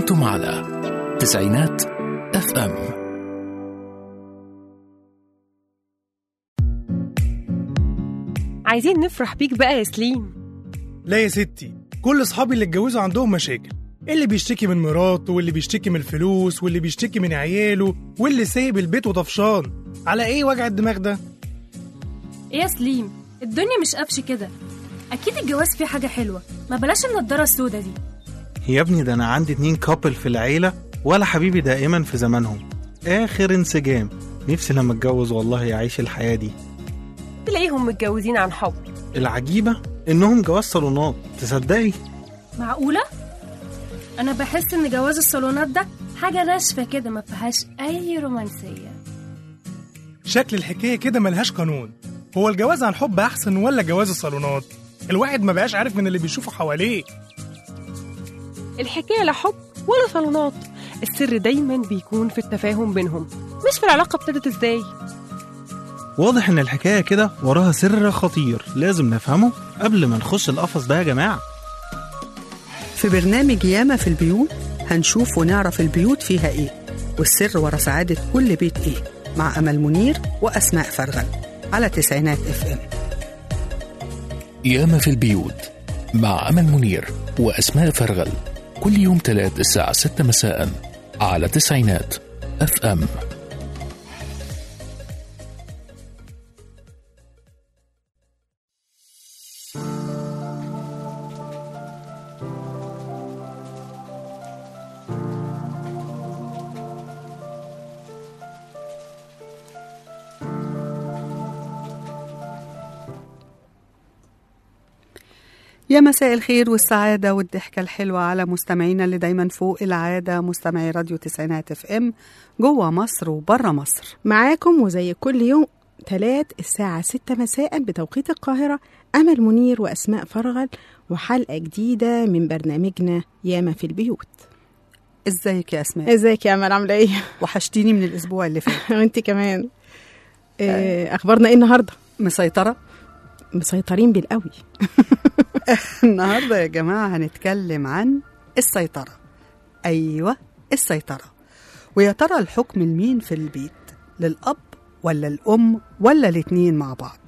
أنتم على تسعينات اف ام عايزين نفرح بيك بقى يا سليم لا يا ستي كل اصحابي اللي اتجوزوا عندهم مشاكل اللي بيشتكي من مراته واللي بيشتكي من الفلوس واللي بيشتكي من عياله واللي سايب البيت وطفشان على ايه وجع الدماغ ده ايه يا سليم الدنيا مش قفش كده اكيد الجواز فيه حاجه حلوه ما بلاش النضاره السودا دي يا ابني ده انا عندي اتنين كابل في العيلة ولا حبيبي دائما في زمانهم اخر انسجام نفسي لما اتجوز والله اعيش الحياة دي تلاقيهم متجوزين عن حب العجيبة انهم جواز صالونات تصدقي معقوله انا بحس ان جواز الصالونات ده حاجه ناشفه كده ما فيهاش اي رومانسيه شكل الحكايه كده ملهاش قانون هو الجواز عن حب احسن ولا جواز الصالونات الواحد ما بقاش عارف من اللي بيشوفه حواليه الحكاية لا حب ولا صالونات السر دايما بيكون في التفاهم بينهم مش في العلاقة ابتدت ازاي واضح ان الحكاية كده وراها سر خطير لازم نفهمه قبل ما نخش القفص ده يا جماعة في برنامج ياما في البيوت هنشوف ونعرف البيوت فيها ايه والسر ورا سعادة كل بيت ايه مع أمل منير وأسماء فرغل على تسعينات اف ام ياما في البيوت مع أمل منير وأسماء فرغل كل يوم تلات الساعة ستة مساء على تسعينات اف ام يا مساء الخير والسعادة والضحكة الحلوة على مستمعينا اللي دايما فوق العادة مستمعي راديو تسعينات اف ام جوه مصر وبره مصر معاكم وزي كل يوم تلات الساعة ستة مساء بتوقيت القاهرة أمل منير وأسماء فرغل وحلقة جديدة من برنامجنا ياما في البيوت ازيك يا اسماء ازيك يا أمل عاملة ايه؟ وحشتيني من الاسبوع اللي فات وانت كمان إيه أخبارنا ايه النهاردة؟ مسيطرة مسيطرين بالقوي النهارده يا جماعة هنتكلم عن السيطرة أيوة السيطرة ويا ترى الحكم لمين في البيت للأب ولا الأم ولا الاتنين مع بعض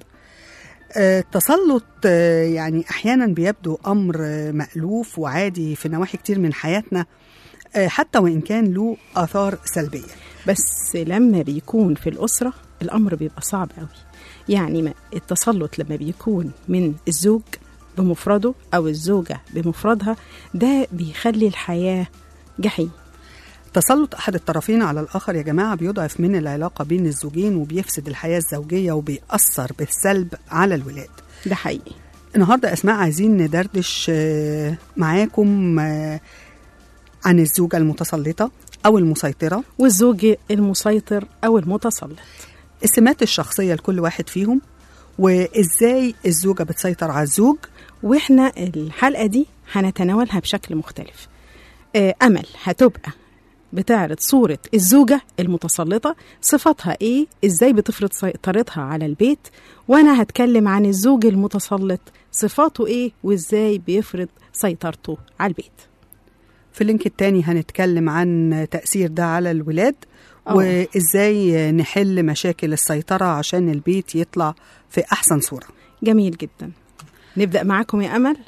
آه، التسلط آه، يعني أحيانا بيبدو أمر آه، مألوف وعادي في نواحي كتير من حياتنا آه، حتى وإن كان له آثار سلبية بس لما بيكون في الأسرة الأمر بيبقى صعب قوي يعني ما- التسلط لما بيكون من الزوج بمفرده أو الزوجة بمفردها ده بيخلي الحياة جحيم تسلط أحد الطرفين على الآخر يا جماعة بيضعف من العلاقة بين الزوجين وبيفسد الحياة الزوجية وبيأثر بالسلب على الولاد ده حقيقي النهارده اسماء عايزين ندردش آه، معاكم آه، عن الزوجه المتسلطه او المسيطره والزوج المسيطر أو المتسلط السمات الشخصيه لكل واحد فيهم وازاي الزوجه بتسيطر على الزوج واحنا الحلقة دي هنتناولها بشكل مختلف آه، أمل هتبقى بتعرض صورة الزوجة المتسلطة صفاتها ايه ازاي بتفرض سيطرتها على البيت وانا هتكلم عن الزوج المتسلط صفاته ايه وازاي بيفرض سيطرته على البيت في اللينك التاني هنتكلم عن تاثير ده على الولاد أوه. وازاي نحل مشاكل السيطره عشان البيت يطلع في احسن صوره جميل جدا نبدأ معاكم يا أمل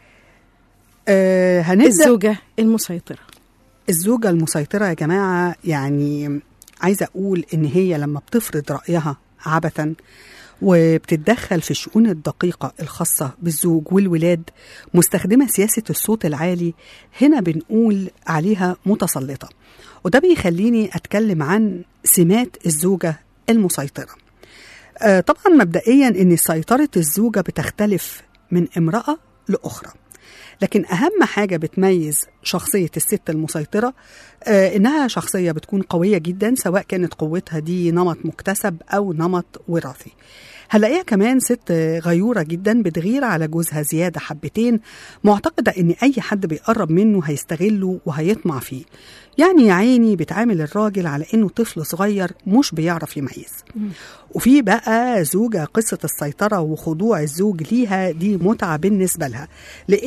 آه هنبدا الزوجة المسيطرة الزوجة المسيطرة يا جماعة يعني عايزة أقول إن هي لما بتفرض رأيها عبثا وبتتدخل في الشؤون الدقيقة الخاصة بالزوج والولاد مستخدمة سياسة الصوت العالي هنا بنقول عليها متسلطة وده بيخليني أتكلم عن سمات الزوجة المسيطرة آه، طبعا مبدئيا ان سيطره الزوجه بتختلف من امراه لاخرى لكن اهم حاجه بتميز شخصيه الست المسيطره آه، انها شخصيه بتكون قويه جدا سواء كانت قوتها دي نمط مكتسب او نمط وراثي هلاقيها كمان ست غيورة جدا بتغير على جوزها زيادة حبتين معتقدة ان اي حد بيقرب منه هيستغله وهيطمع فيه يعني يا عيني بتعامل الراجل على انه طفل صغير مش بيعرف يميز وفي بقى زوجة قصة السيطرة وخضوع الزوج ليها دي متعة بالنسبة لها لأنها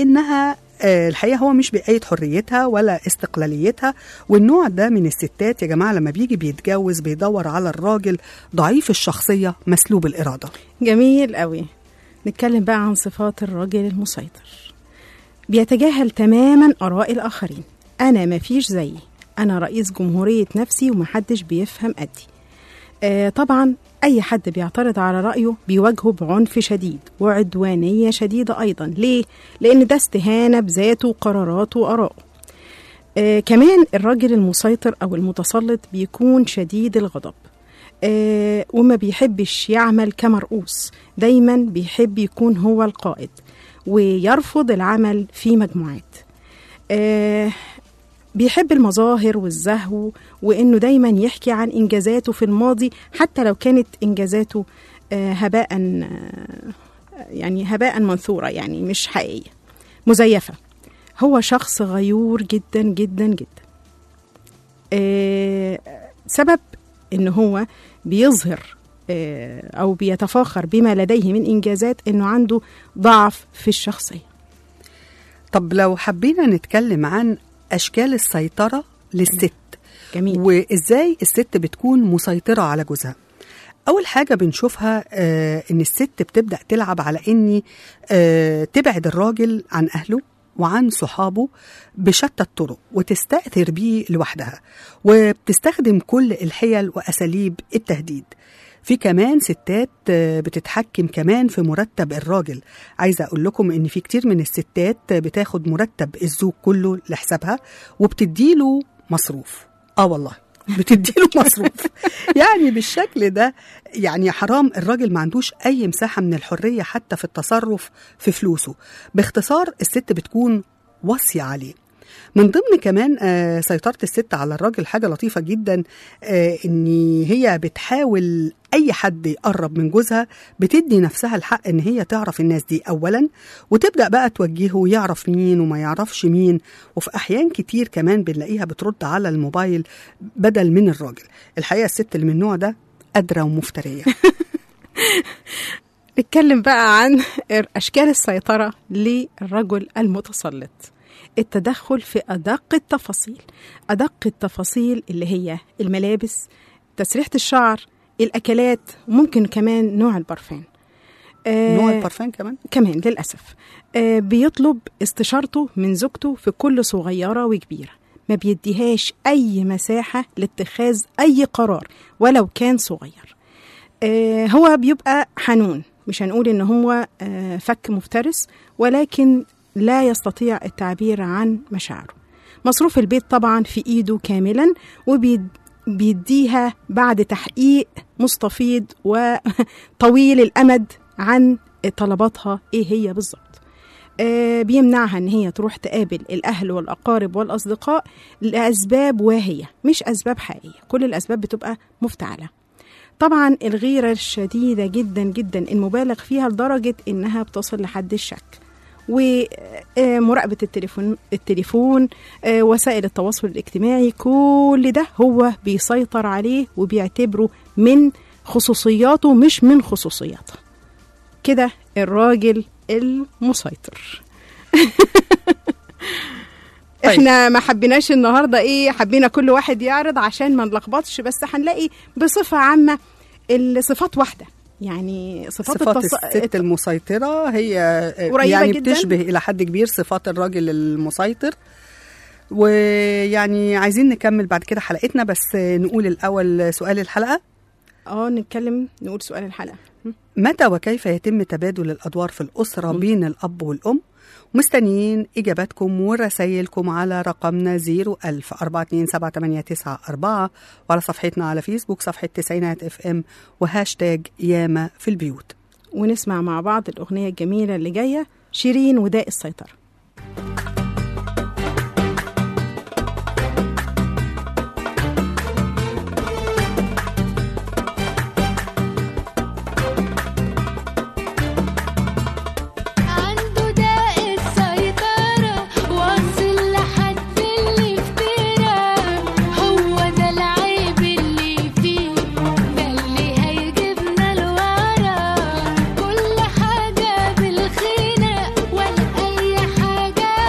انما آه، الحقيقه هو مش بأيد حريتها ولا استقلاليتها والنوع ده من الستات يا جماعه لما بيجي بيتجوز بيدور على الراجل ضعيف الشخصيه مسلوب الاراده جميل قوي نتكلم بقى عن صفات الراجل المسيطر بيتجاهل تماما آراء الآخرين أنا مفيش زيي أنا رئيس جمهورية نفسي ومحدش بيفهم قدي آه طبعا أي حد بيعترض على رأيه بيواجهه بعنف شديد وعدوانية شديدة أيضا ليه؟ لأن ده استهانة بذاته وقراراته وآرائه آه كمان الراجل المسيطر أو المتسلط بيكون شديد الغضب آه وما بيحبش يعمل كمرؤوس دايما بيحب يكون هو القائد ويرفض العمل في مجموعات آه بيحب المظاهر والزهو وانه دايما يحكي عن انجازاته في الماضي حتى لو كانت انجازاته آه هباء آه يعني هباء منثوره يعني مش حقيقيه مزيفه هو شخص غيور جدا جدا جدا آه سبب ان هو بيظهر آه، او بيتفاخر بما لديه من انجازات انه عنده ضعف في الشخصيه طب لو حبينا نتكلم عن اشكال السيطره للست جميل وازاي الست بتكون مسيطره على جوزها اول حاجه بنشوفها آه ان الست بتبدا تلعب على اني آه تبعد الراجل عن اهله وعن صحابه بشتى الطرق وتستأثر بيه لوحدها وبتستخدم كل الحيل وأساليب التهديد في كمان ستات آه، بتتحكم كمان في مرتب الراجل عايزة أقول لكم إن في كتير من الستات بتاخد مرتب الزوج كله لحسابها وبتديله مصروف آه والله بتديله مصروف يعني بالشكل ده يعني حرام الراجل ما عندوش اي مساحه من الحريه حتى في التصرف في فلوسه باختصار الست بتكون واصيه عليه من ضمن كمان آه، سيطرة الست على الراجل حاجة لطيفة جدا آه، ان هي بتحاول اي حد يقرب من جوزها بتدي نفسها الحق ان هي تعرف الناس دي اولا وتبدا بقى توجهه ويعرف مين وما يعرفش مين وفي احيان كتير كمان بنلاقيها بترد على الموبايل بدل من الراجل الحقيقه الست اللي من النوع ده قادره ومفتريه نتكلم بقى عن اشكال السيطره للرجل المتسلط التدخل في ادق التفاصيل ادق التفاصيل اللي هي الملابس تسريحه الشعر الاكلات وممكن كمان نوع البرفان آه، نوع البرفان كمان كمان للأسف آه بيطلب استشارته من زوجته في كل صغيرة وكبيرة ما بيديهاش أي مساحة لاتخاذ أي قرار ولو كان صغير آه هو بيبقى حنون مش هنقول إن هو آه فك مفترس ولكن لا يستطيع التعبير عن مشاعره مصروف البيت طبعا في إيده كاملا وبيديها بعد تحقيق مستفيض وطويل الأمد عن طلباتها ايه هي بالظبط آه بيمنعها ان هي تروح تقابل الاهل والاقارب والاصدقاء لاسباب واهيه مش اسباب حقيقيه كل الاسباب بتبقى مفتعله طبعا الغيره الشديده جدا جدا المبالغ فيها لدرجه انها بتصل لحد الشك ومراقبة التليفون التليفون آه، وسائل التواصل الاجتماعي كل ده هو بيسيطر عليه وبيعتبره من خصوصياته مش من خصوصياته كده الراجل المسيطر احنا ما حبيناش النهارده ايه حبينا كل واحد يعرض عشان ما نلخبطش بس هنلاقي بصفه عامه الصفات واحده يعني صفات, صفات التص... الست المسيطرة هي قريبة يعني جداً. بتشبه إلى حد كبير صفات الراجل المسيطر ويعني عايزين نكمل بعد كده حلقتنا بس نقول الأول سؤال الحلقة اه نتكلم نقول سؤال الحلقه متى وكيف يتم تبادل الأدوار في الأسرة بين الأب والأم مستنيين إجاباتكم ورسايلكم على رقمنا 01000 427 وعلى صفحتنا على فيسبوك صفحة تسعينات اف ام وهاشتاج ياما في البيوت ونسمع مع بعض الاغنيه الجميله اللي جايه شيرين وداء السيطره عنده داء السيطرة واصل لحد اللي افترى هو ده العيب اللي فيه ده اللي هيجيبنا لورا كل حاجة بالخير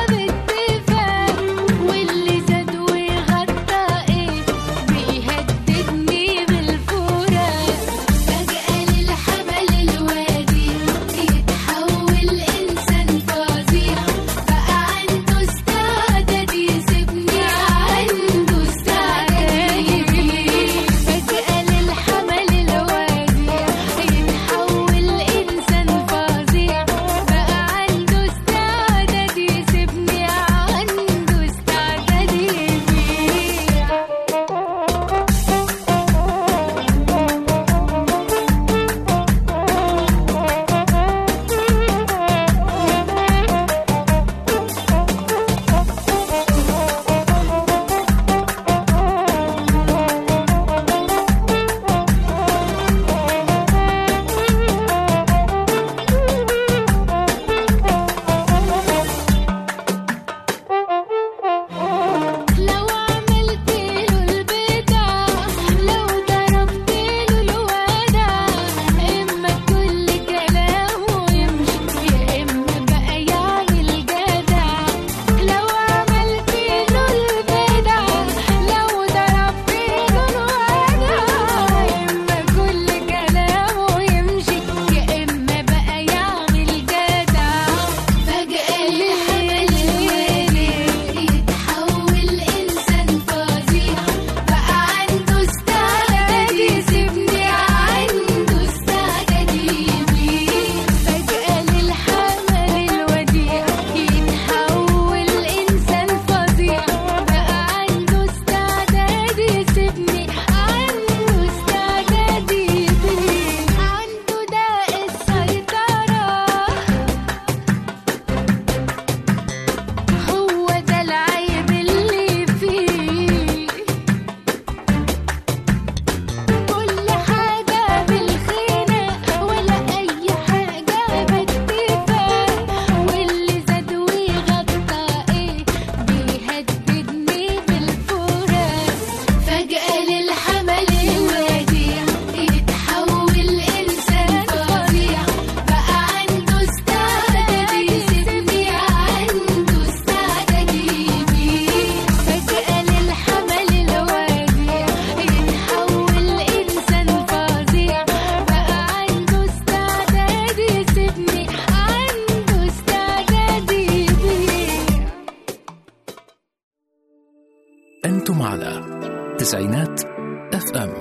أنتم على تسعينات اف ام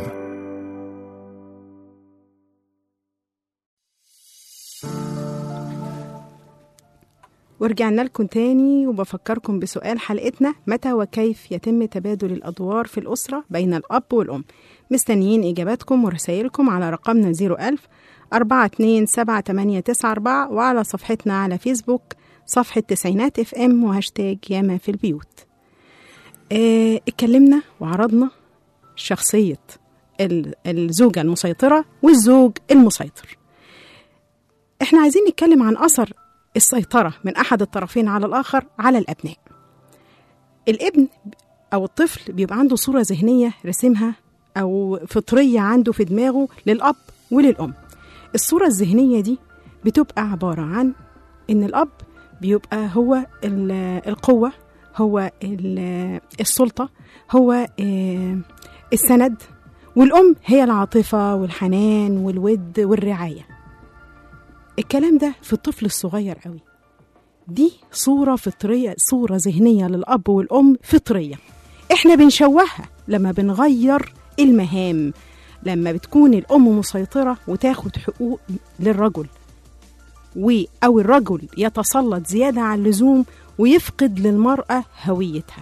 ورجعنا لكم تاني وبفكركم بسؤال حلقتنا متى وكيف يتم تبادل الأدوار في الأسرة بين الأب والأم مستنيين إجاباتكم ورسائلكم على رقمنا 01000 4278894 وعلى صفحتنا على فيسبوك صفحة تسعينات اف ام وهاشتاج ياما في البيوت اه اتكلمنا وعرضنا شخصية ال- الزوجة المسيطرة والزوج المسيطر احنا عايزين نتكلم عن أثر السيطرة من أحد الطرفين على الآخر على الأبناء الابن أو الطفل بيبقى عنده صورة ذهنية رسمها أو فطرية عنده في دماغه للأب وللأم الصورة الذهنية دي بتبقى عبارة عن إن الأب بيبقى هو ال- القوة هو ال- السلطة هو آه، السند والأم هي العاطفة والحنان والود والرعاية الكلام ده في الطفل الصغير قوي دي صورة فطرية صورة ذهنية للأب والأم فطرية إحنا بنشوهها لما بنغير المهام لما بتكون الأم مسيطرة وتاخد حقوق للرجل و أو الرجل يتسلط زيادة عن اللزوم ويفقد للمرأة هويتها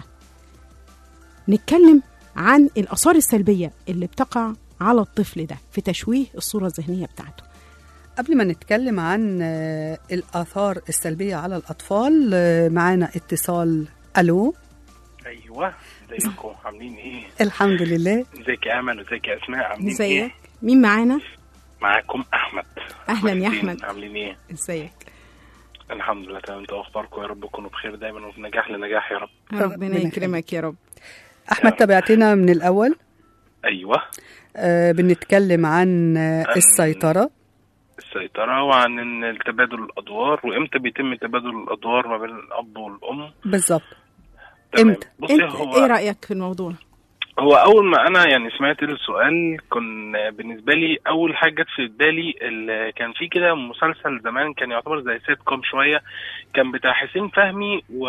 نتكلم عن الآثار السلبية اللي بتقع على الطفل ده في تشويه الصورة الذهنية بتاعته قبل ما نتكلم عن آه، الآثار السلبية على الأطفال آه، معانا اتصال ألو ايوه ازيكم عاملين ايه الحمد لله ازيك يا امل وازيك يا اسماء عاملين ازيك ايه مين معانا معاكم احمد أهلاً يا كويسين؟ أحمد. عاملين ايه ازيك الحمد لله تمام انتوا اخباركم يا رب تكونوا بخير دايما وفي نجاح لنجاح يا رب ربنا ربنا يكرمك يا رب أحمد تابعتنا من الأول ايوه آه، بنتكلم عن آه، عن- السيطرة السيطرة وعن ان تبادل الادوار وامتى بيتم تبادل الادوار ما بين الاب والام بالظبط تمام. إمتى؟ بصي انت هو ايه رأيك في الموضوع هو اول ما انا يعني سمعت السؤال كان بالنسبه لي اول حاجه جت في بالي ال- كان في كده مسلسل زمان كان يعتبر زي سيت كوم شويه كان بتاع حسين فهمي و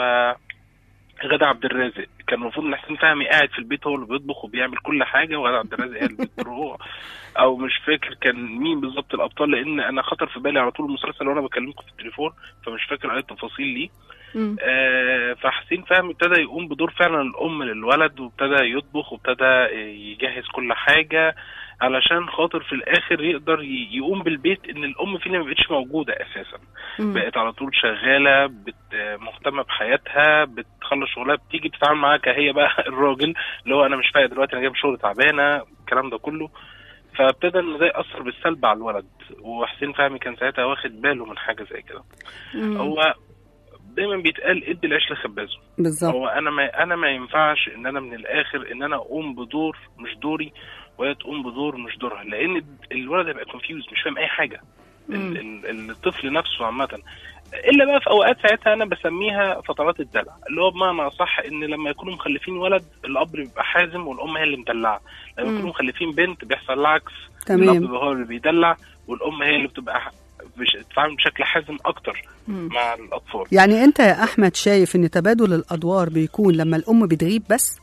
غادة عبد الرازق كان المفروض ان حسين فهمي قاعد في البيت هو اللي بيطبخ وبيعمل كل حاجه وغادة عبد الرازق هي اللي بتروح او مش فاكر كان مين بالظبط الابطال لان انا خطر في بالي على طول المسلسل وانا بكلمكم في التليفون فمش فاكر اي تفاصيل ليه مم. آه، فحسين فهمي ابتدى يقوم بدور فعلا الام للولد وابتدى يطبخ وابتدى يجهز كل حاجه علشان خاطر في الاخر يقدر ي- يقوم بالبيت ان الام فينا ما بقتش موجوده اساسا مم. بقت على طول شغاله بت مهتمه بحياتها بتخلص شغلها بتيجي بتتعامل معاها كهي بقى الراجل اللي هو انا مش فايق دلوقتي انا جايب شغل تعبانه الكلام ده كله فابتدى ان ده ياثر بالسلب على الولد وحسين فهمي كان ساعتها واخد باله من حاجه زي كده مم. هو دايما بيتقال ادي العيش لخبازه بالظبط هو انا ما انا ما ينفعش ان انا من الاخر ان انا اقوم بدور مش دوري وهي تقوم بدور مش دورها لان الولد هيبقى كونفيوز مش فاهم اي حاجه ال- ال- الطفل نفسه عامه الا بقى في اوقات ساعتها انا بسميها فترات الدلع اللي هو بمعنى صح ان لما يكونوا مخلفين ولد الاب بيبقى حازم والام هي اللي مدلعه لما مم. يكونوا مخلفين بنت بيحصل العكس تمام. الاب بيبقى هو اللي بيدلع والام هي اللي بتبقى ح- بش- بتتعامل بشكل حازم اكتر مم. مع الاطفال يعني أنت يا أحمد شايف إن تبادل الأدوار بيكون لما الأم بتغيب بس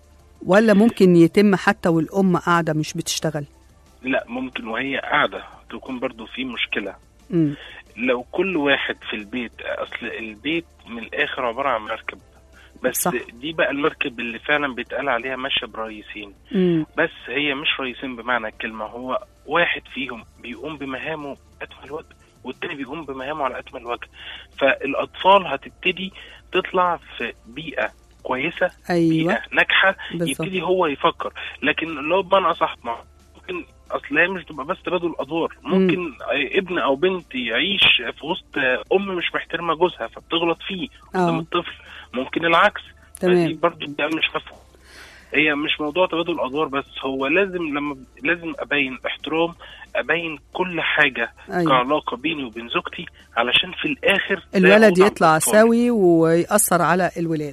ولا ممكن يتم حتى والأم قاعدة مش بتشتغل لا ممكن وهي قاعده تكون برضو في مشكله مم. لو كل واحد في البيت اصل البيت من الاخر عباره عن مركب بس صح. صح. دي بقى المركب اللي فعلا بيتقال عليها ماشيه برئيسين مم. بس هي مش رئيسين بمعنى الكلمه هو واحد فيهم بيقوم بمهامه اكمل وجه والتاني بيقوم بمهامه على اكمل وجه فالاطفال هتبتدي تطلع في بيئه كويسه أيوة بيئه ناجحه بالظبط يبتدي هو يفكر لكن لو بمعنى اصح ما ممكن اصل هي مش تبقى بس تبادل ادوار ممكن ابن او بنت يعيش في وسط ام مش محترمه جوزها فبتغلط فيه قدام اه الطفل ممكن العكس فدي تمام برضه ده مش مفهوم هي مش موضوع تبادل ادوار بس هو لازم لما لازم ابين احترام ابين كل حاجه أيوة كعلاقه بيني وبين زوجتي علشان في الاخر ده الولد يعود على يطلع الأطفال. سوي ويأثر على الولاد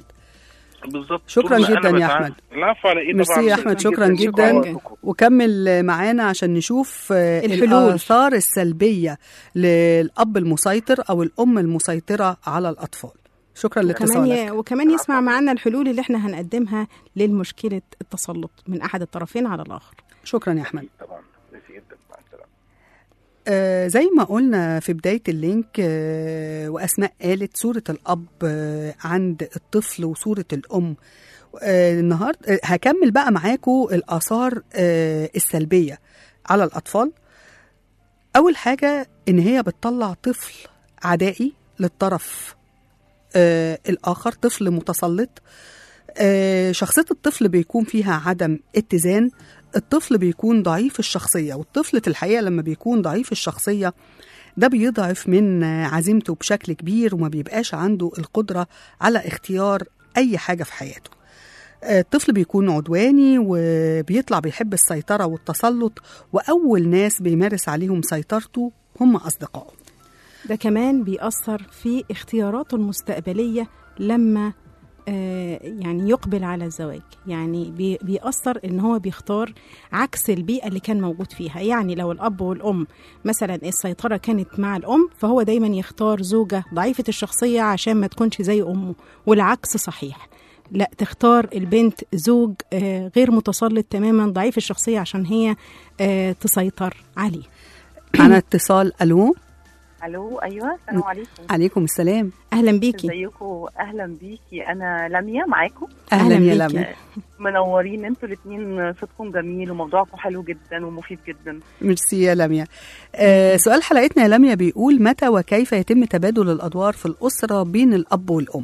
بالظبط شكراً طول ما جداً أنا يا بتع- أحمد. العفو على ايه ميرسي طبعا يا أحمد شكرا جداً. جدا شكراً. وكمل معانا عشان نشوف آه، الحلول. الآثار السلبية للأب المسيطر أو الأم المسيطرة على الأطفال شكرا وكمان لاتصالك ي... وكمان يسمع معنا الحلول اللي احنا هنقدمها للمشكله التسلط من احد الطرفين على الاخر شكرا يا احمد طبعا ميرسي جدا مع السلامه آه زي ما قلنا في بداية اللينك آه وأسماء قالت صورة الأب آه عند الطفل وصورة الأم آه النهاردة آه هكمل بقى معاكم الآثار آه السلبية على الأطفال أول حاجة إن هي بتطلع طفل عدائي للطرف آه الآخر طفل متسلط آه شخصية الطفل بيكون فيها عدم اتزان الطفل بيكون ضعيف الشخصية والطفل في الحقيقة لما بيكون ضعيف الشخصية ده بيضعف من عزيمته بشكل كبير وما بيبقاش عنده القدرة على اختيار أي حاجة في حياته الطفل بيكون عدواني وبيطلع بيحب السيطرة والتسلط وأول ناس بيمارس عليهم سيطرته هم أصدقائه ده كمان بيأثر في اختياراته المستقبلية لما آه، يعني يقبل على الزواج يعني بي- بيأثر ان هو بيختار عكس البيئة اللي كان موجود فيها يعني لو الأب والأم مثلا السيطرة كانت مع الأم فهو دايما يختار زوجة ضعيفة الشخصية عشان ما تكونش زي أمه والعكس صحيح لا تختار البنت زوج آه، غير متسلط تماما ضعيف الشخصية عشان هي آه، تسيطر عليه معنا اتصال ألو الو ايوه السلام عليكم عليكم السلام أهلا بيكي ازيكم اهلا بيكي انا لميا معاكم أهلا, أهلاً يا بيكي. لميا منورين انتوا الاثنين صوتكم جميل وموضوعكم حلو جدا ومفيد جدا ميرسي يا لميا آه سؤال حلقتنا يا لميا بيقول متى وكيف يتم تبادل الأدوار في الأسرة بين الأب والأم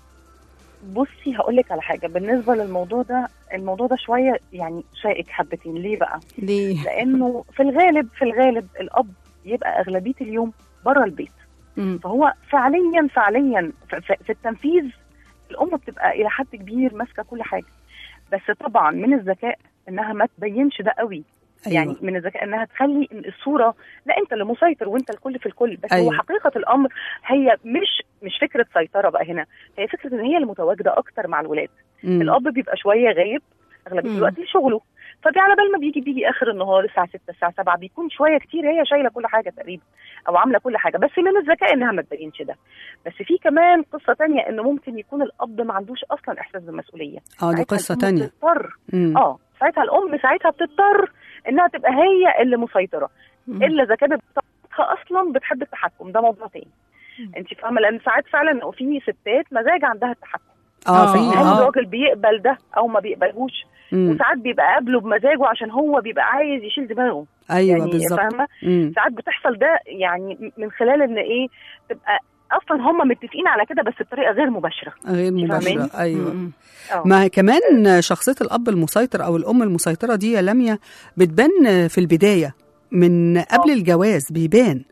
بصي هقول لك على حاجه بالنسبه للموضوع ده الموضوع ده شويه يعني شائك حبتين ليه بقى ليه؟ لانه في الغالب في الغالب الاب يبقى اغلبيه اليوم بره البيت مم. فهو فعليا فعليا ف- ف- في التنفيذ الام بتبقى الى حد كبير ماسكه كل حاجه بس طبعا من الذكاء انها ما تبينش ده قوي أيوة. يعني من الذكاء انها تخلي إن الصوره لا انت اللي مسيطر وانت الكل في الكل بس أيوة. هو حقيقه الامر هي مش مش فكره سيطره بقى هنا هي فكره ان هي المتواجده اكتر مع الولاد مم. الاب بيبقى شويه غايب اغلبيه مم. الوقت لشغله فعلى بال ما بيجي بيجي اخر النهار الساعه 6 الساعه 7 بيكون شويه كتير هي شايله كل حاجه تقريبا او عامله كل حاجه بس من الذكاء انها ما تبينش ده بس في كمان قصه تانية انه ممكن يكون الاب ما عندوش اصلا احساس بالمسؤوليه اه دي ساعتها قصة الأم تانية بتضطر مم. اه ساعتها الام ساعتها بتضطر انها تبقى هي اللي مسيطره مم. الا اذا كانت بطاقتها اصلا بتحب التحكم ده موضوع تاني انت فاهمه لان ساعات فعلا في ستات مزاج عندها التحكم اه في هل اه الراجل بيقبل ده او ما بيقبلهوش مم. وساعات بيبقى قابله بمزاجه عشان هو بيبقى عايز يشيل دماغه ايوه يعني بالظبط فاهمه مم. ساعات بتحصل ده يعني من خلال ان ايه تبقى اصلا هم متفقين على كده بس بطريقه غير مباشره غير مباشرة فاهماني؟ ايوه مم. اه ما كمان شخصية الأب المسيطر أو الأم المسيطرة دي يا لميا بتبان في البداية من قبل آه. الجواز بيبان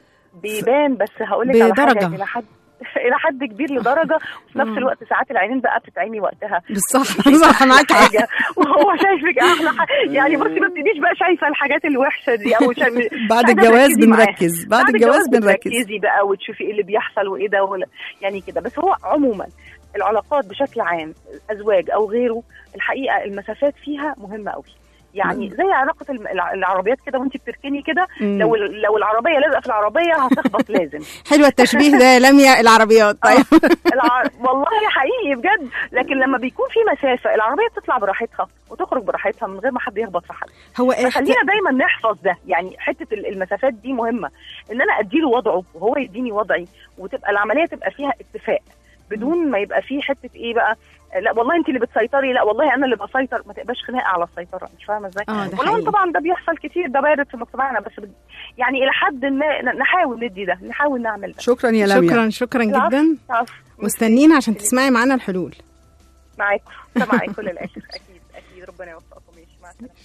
بيبان بس هقول لك على بدرجة. حاجه الى حد الى حد كبير لدرجه وفي نفس مم. الوقت ساعات العينين بقى بتتعمي وقتها بالصح صح معاك حق حاجه وهو شايفك احلى حاجة. يعني بصي ما تبقيش بقى شايفه الحاجات الوحشه دي او شايفة بعد لا، ده الجواز تركزي معاه. بنركز بعد الجواز بنركز بتركزي بقى وتشوفي ايه اللي بيحصل وايه ده ولا يعني كده بس هو عموما العلاقات بشكل عام ازواج او غيره الحقيقه المسافات فيها مهمه قوي يعني زي علاقه الم- الع- العربيات كده وانت بتركني كده مم. لو ال- لو العربيه لازقه في العربيه هتخبط لازم حلوة التشبيه ده يا لميا العربيات طيب الع... والله حقيقي بجد لكن لما بيكون في مسافه العربيه بتطلع براحتها وتخرج براحتها من غير ما حد يخبط في حد هو احت... فخلينا دايما نحفظ ده يعني حته ال- المسافات دي مهمه ان انا اديله وضعه وهو يديني وضعي وتبقى العمليه تبقى فيها اتفاق بدون ما يبقى فيه حته ايه بقى لا والله انت اللي بتسيطري لا والله انا اللي بسيطر ما تبقاش خناقه على السيطره انت فاهمه ازاي؟ اه ده ولو حقيقي طبعا ده بيحصل كتير ده وارد في مجتمعنا بس بد- يعني الى حد ما ن- نحاول ندي ده نحاول نعمل ده شكرا يا لميا شكرا شكرا العفو. جدا عفو. مستنين عشان تسمعي معانا الحلول معاكم سامعاكم للاخر اكيد اكيد ربنا يوفقكم ماشي مع السلامه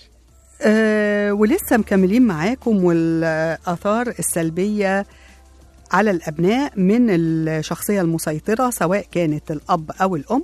آه ولسه مكملين معاكم والآثار السلبية على الأبناء من الشخصية المسيطرة سواء كانت الأب أو الأم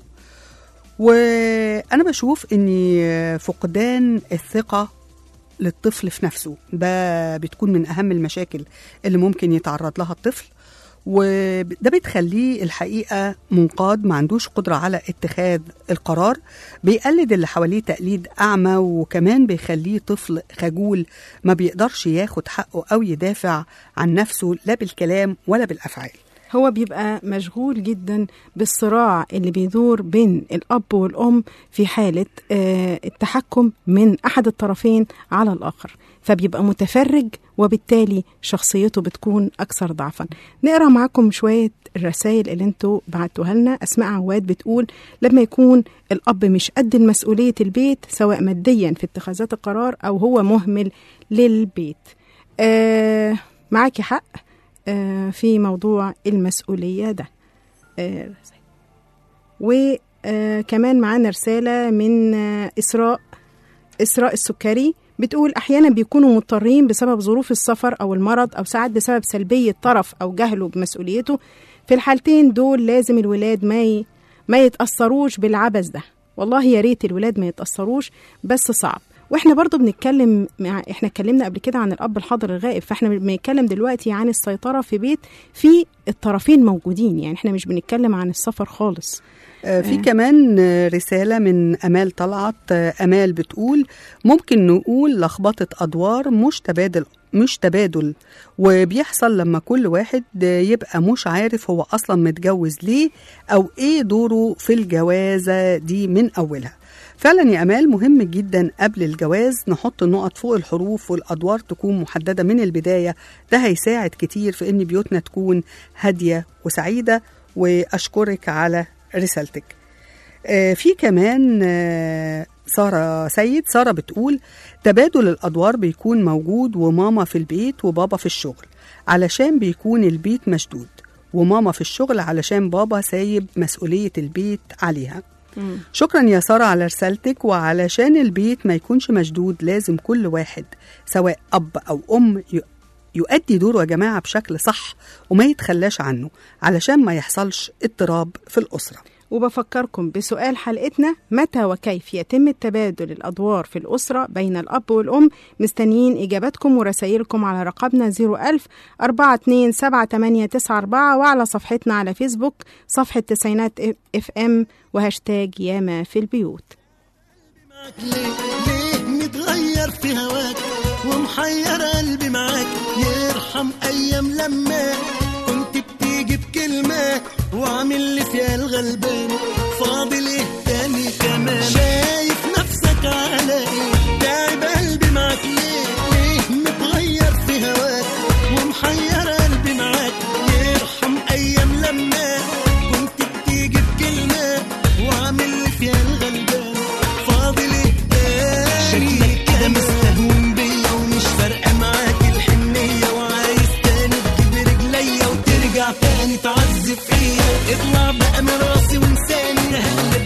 وأنا بشوف أن فقدان الثقة للطفل في نفسه ده بتكون من أهم المشاكل اللي ممكن يتعرض لها الطفل وده بتخليه الحقيقة منقاد ما عندوش قدرة على اتخاذ القرار بيقلد اللي حواليه تقليد أعمى وكمان بيخليه طفل خجول ما بيقدرش ياخد حقه أو يدافع عن نفسه لا بالكلام ولا بالأفعال هو بيبقى مشغول جدا بالصراع اللي بيدور بين الأب والأم في حالة آه، التحكم من أحد الطرفين على الآخر فبيبقى متفرج وبالتالي شخصيته بتكون أكثر ضعفا نقرأ معاكم شوية الرسائل اللي انتوا بعتوها لنا أسماء عواد بتقول لما يكون الأب مش قد مسؤولية البيت سواء ماديا في اتخاذات القرار أو هو مهمل للبيت آه معاكي حق آه في موضوع المسؤولية ده آه وكمان معانا رسالة من آه إسراء إسراء السكري بتقول أحيانا بيكونوا مضطرين بسبب ظروف السفر أو المرض أو ساعات بسبب سلبية طرف أو جهله بمسؤوليته في الحالتين دول لازم الولاد ما ي... ما يتأثروش بالعبث ده والله يا ريت الولاد ما يتأثروش بس صعب واحنا برضو بنتكلم مع احنا اتكلمنا قبل كده عن الاب الحاضر الغائب فاحنا بنتكلم دلوقتي عن السيطره في بيت في الطرفين موجودين يعني احنا مش بنتكلم عن السفر خالص آه، في كمان آه، رسالة من أمال طلعت آه، أمال بتقول ممكن نقول لخبطة أدوار مش تبادل مش تبادل وبيحصل لما كل واحد آه، يبقى مش عارف هو أصلا متجوز ليه أو إيه دوره في الجوازة دي من أولها فعلا يا أمال مهم جدا قبل الجواز نحط النقط فوق الحروف والأدوار تكون محددة من البداية ده هيساعد كتير في إن بيوتنا تكون هادية وسعيدة وأشكرك على رسالتك آه، في كمان آه، سارة سيد سارة بتقول تبادل الأدوار بيكون موجود وماما في البيت وبابا في الشغل علشان بيكون البيت مشدود وماما في الشغل علشان بابا سايب مسؤولية البيت عليها شكرا يا سارة على رسالتك وعلشان البيت ما يكونش مشدود لازم كل واحد سواء أب أو أم ي- يؤدي دوره يا جماعة بشكل صح وما يتخلاش عنه علشان ما يحصلش اضطراب في الأسرة وبفكركم بسؤال حلقتنا متى وكيف يتم التبادل الأدوار في الأسرة بين الأب والأم مستنيين إجاباتكم ورسائلكم على رقمنا 01000 427 وعلى صفحتنا على فيسبوك صفحة تسعينات اف ام وهاشتاج ياما في البيوت ليه ليه متغير في هواك ومحير قلبي معاك يرحم ايام لما كنت بتيجي بكلمة وعامل لي فيها الغلبان فاضل ايه تاني كمان شايف نفسك على ايه تعب قلبي معاك ليه ليه متغير في هواك ومحير قلبي معاك يرحم ايام لما كنت بتيجي بكلمة وعامل لي فيها الغلبان فاضل ايه تاني شكلك كده مستهون بيا ومش فارقه معاك الحنيه وعايز تاني تجيب رجليا وترجع تاني تعذب فيا اطلع بقى من راسي وانساني هقلب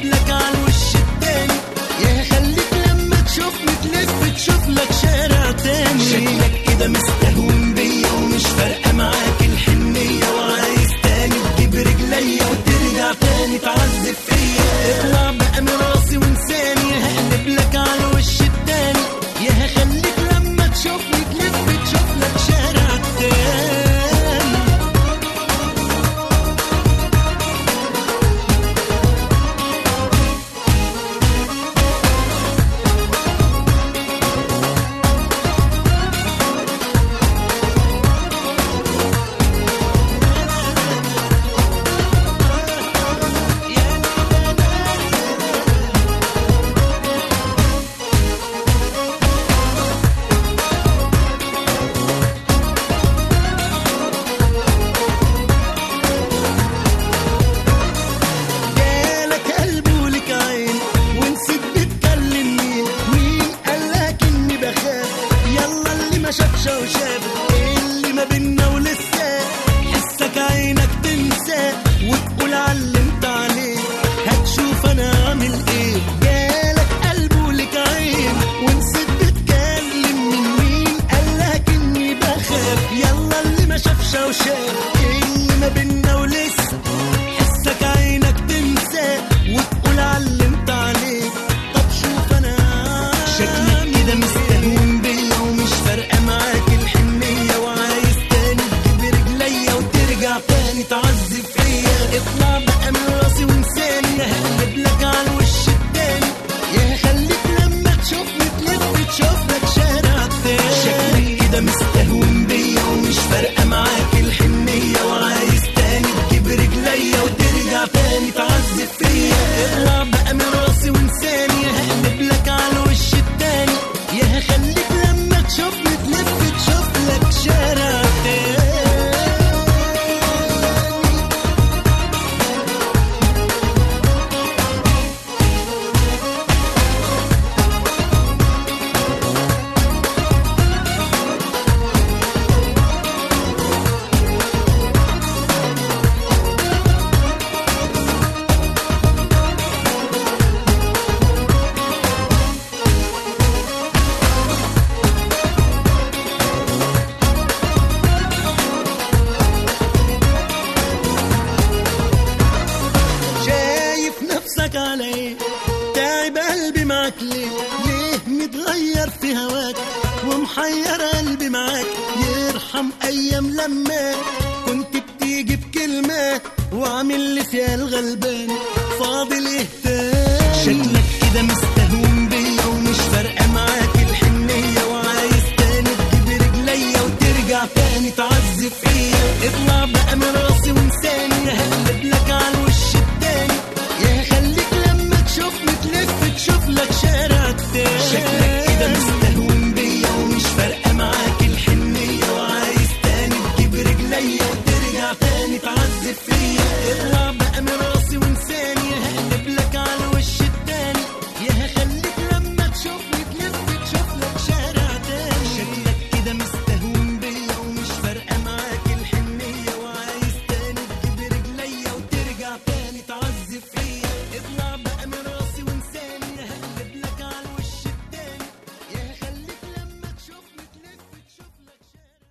معاك ليه ليه متغير في هواك ومحير قلبي معاك يرحم ايام لما كنت بتيجي بكلمة وعامل لي فيها الغلبان فاضل ايه تاني شكلك كده مستهون بيا ومش فارقة معاك الحنية وعايز تاني تجيب رجليا وترجع تاني تعذب فيا اطلع بقى من راسي وانساني هقلب لك على الوش التاني يا خليك لما تشوفني تلف تشوف لك شارع تاني شكلك كده مستهون بيا ومش فارقة معاك الحنية وعايز تاني تجيب رجليا وترجع تاني تعذب فيا اطلع بقى من راسي وانساني هقلب لك على الوش التاني يا هخليك لما تشوفني تلف تشوف لك شارع تاني شكلك كده مستهون بيا ومش فارقة معاك الحنية وعايز تاني تجيب رجليا وترجع تاني تعذب فيا اطلع بقى من راسي وانساني هقلب لك على الوش التاني يا هخليك لما تشوفني تلف تشوف لك شارع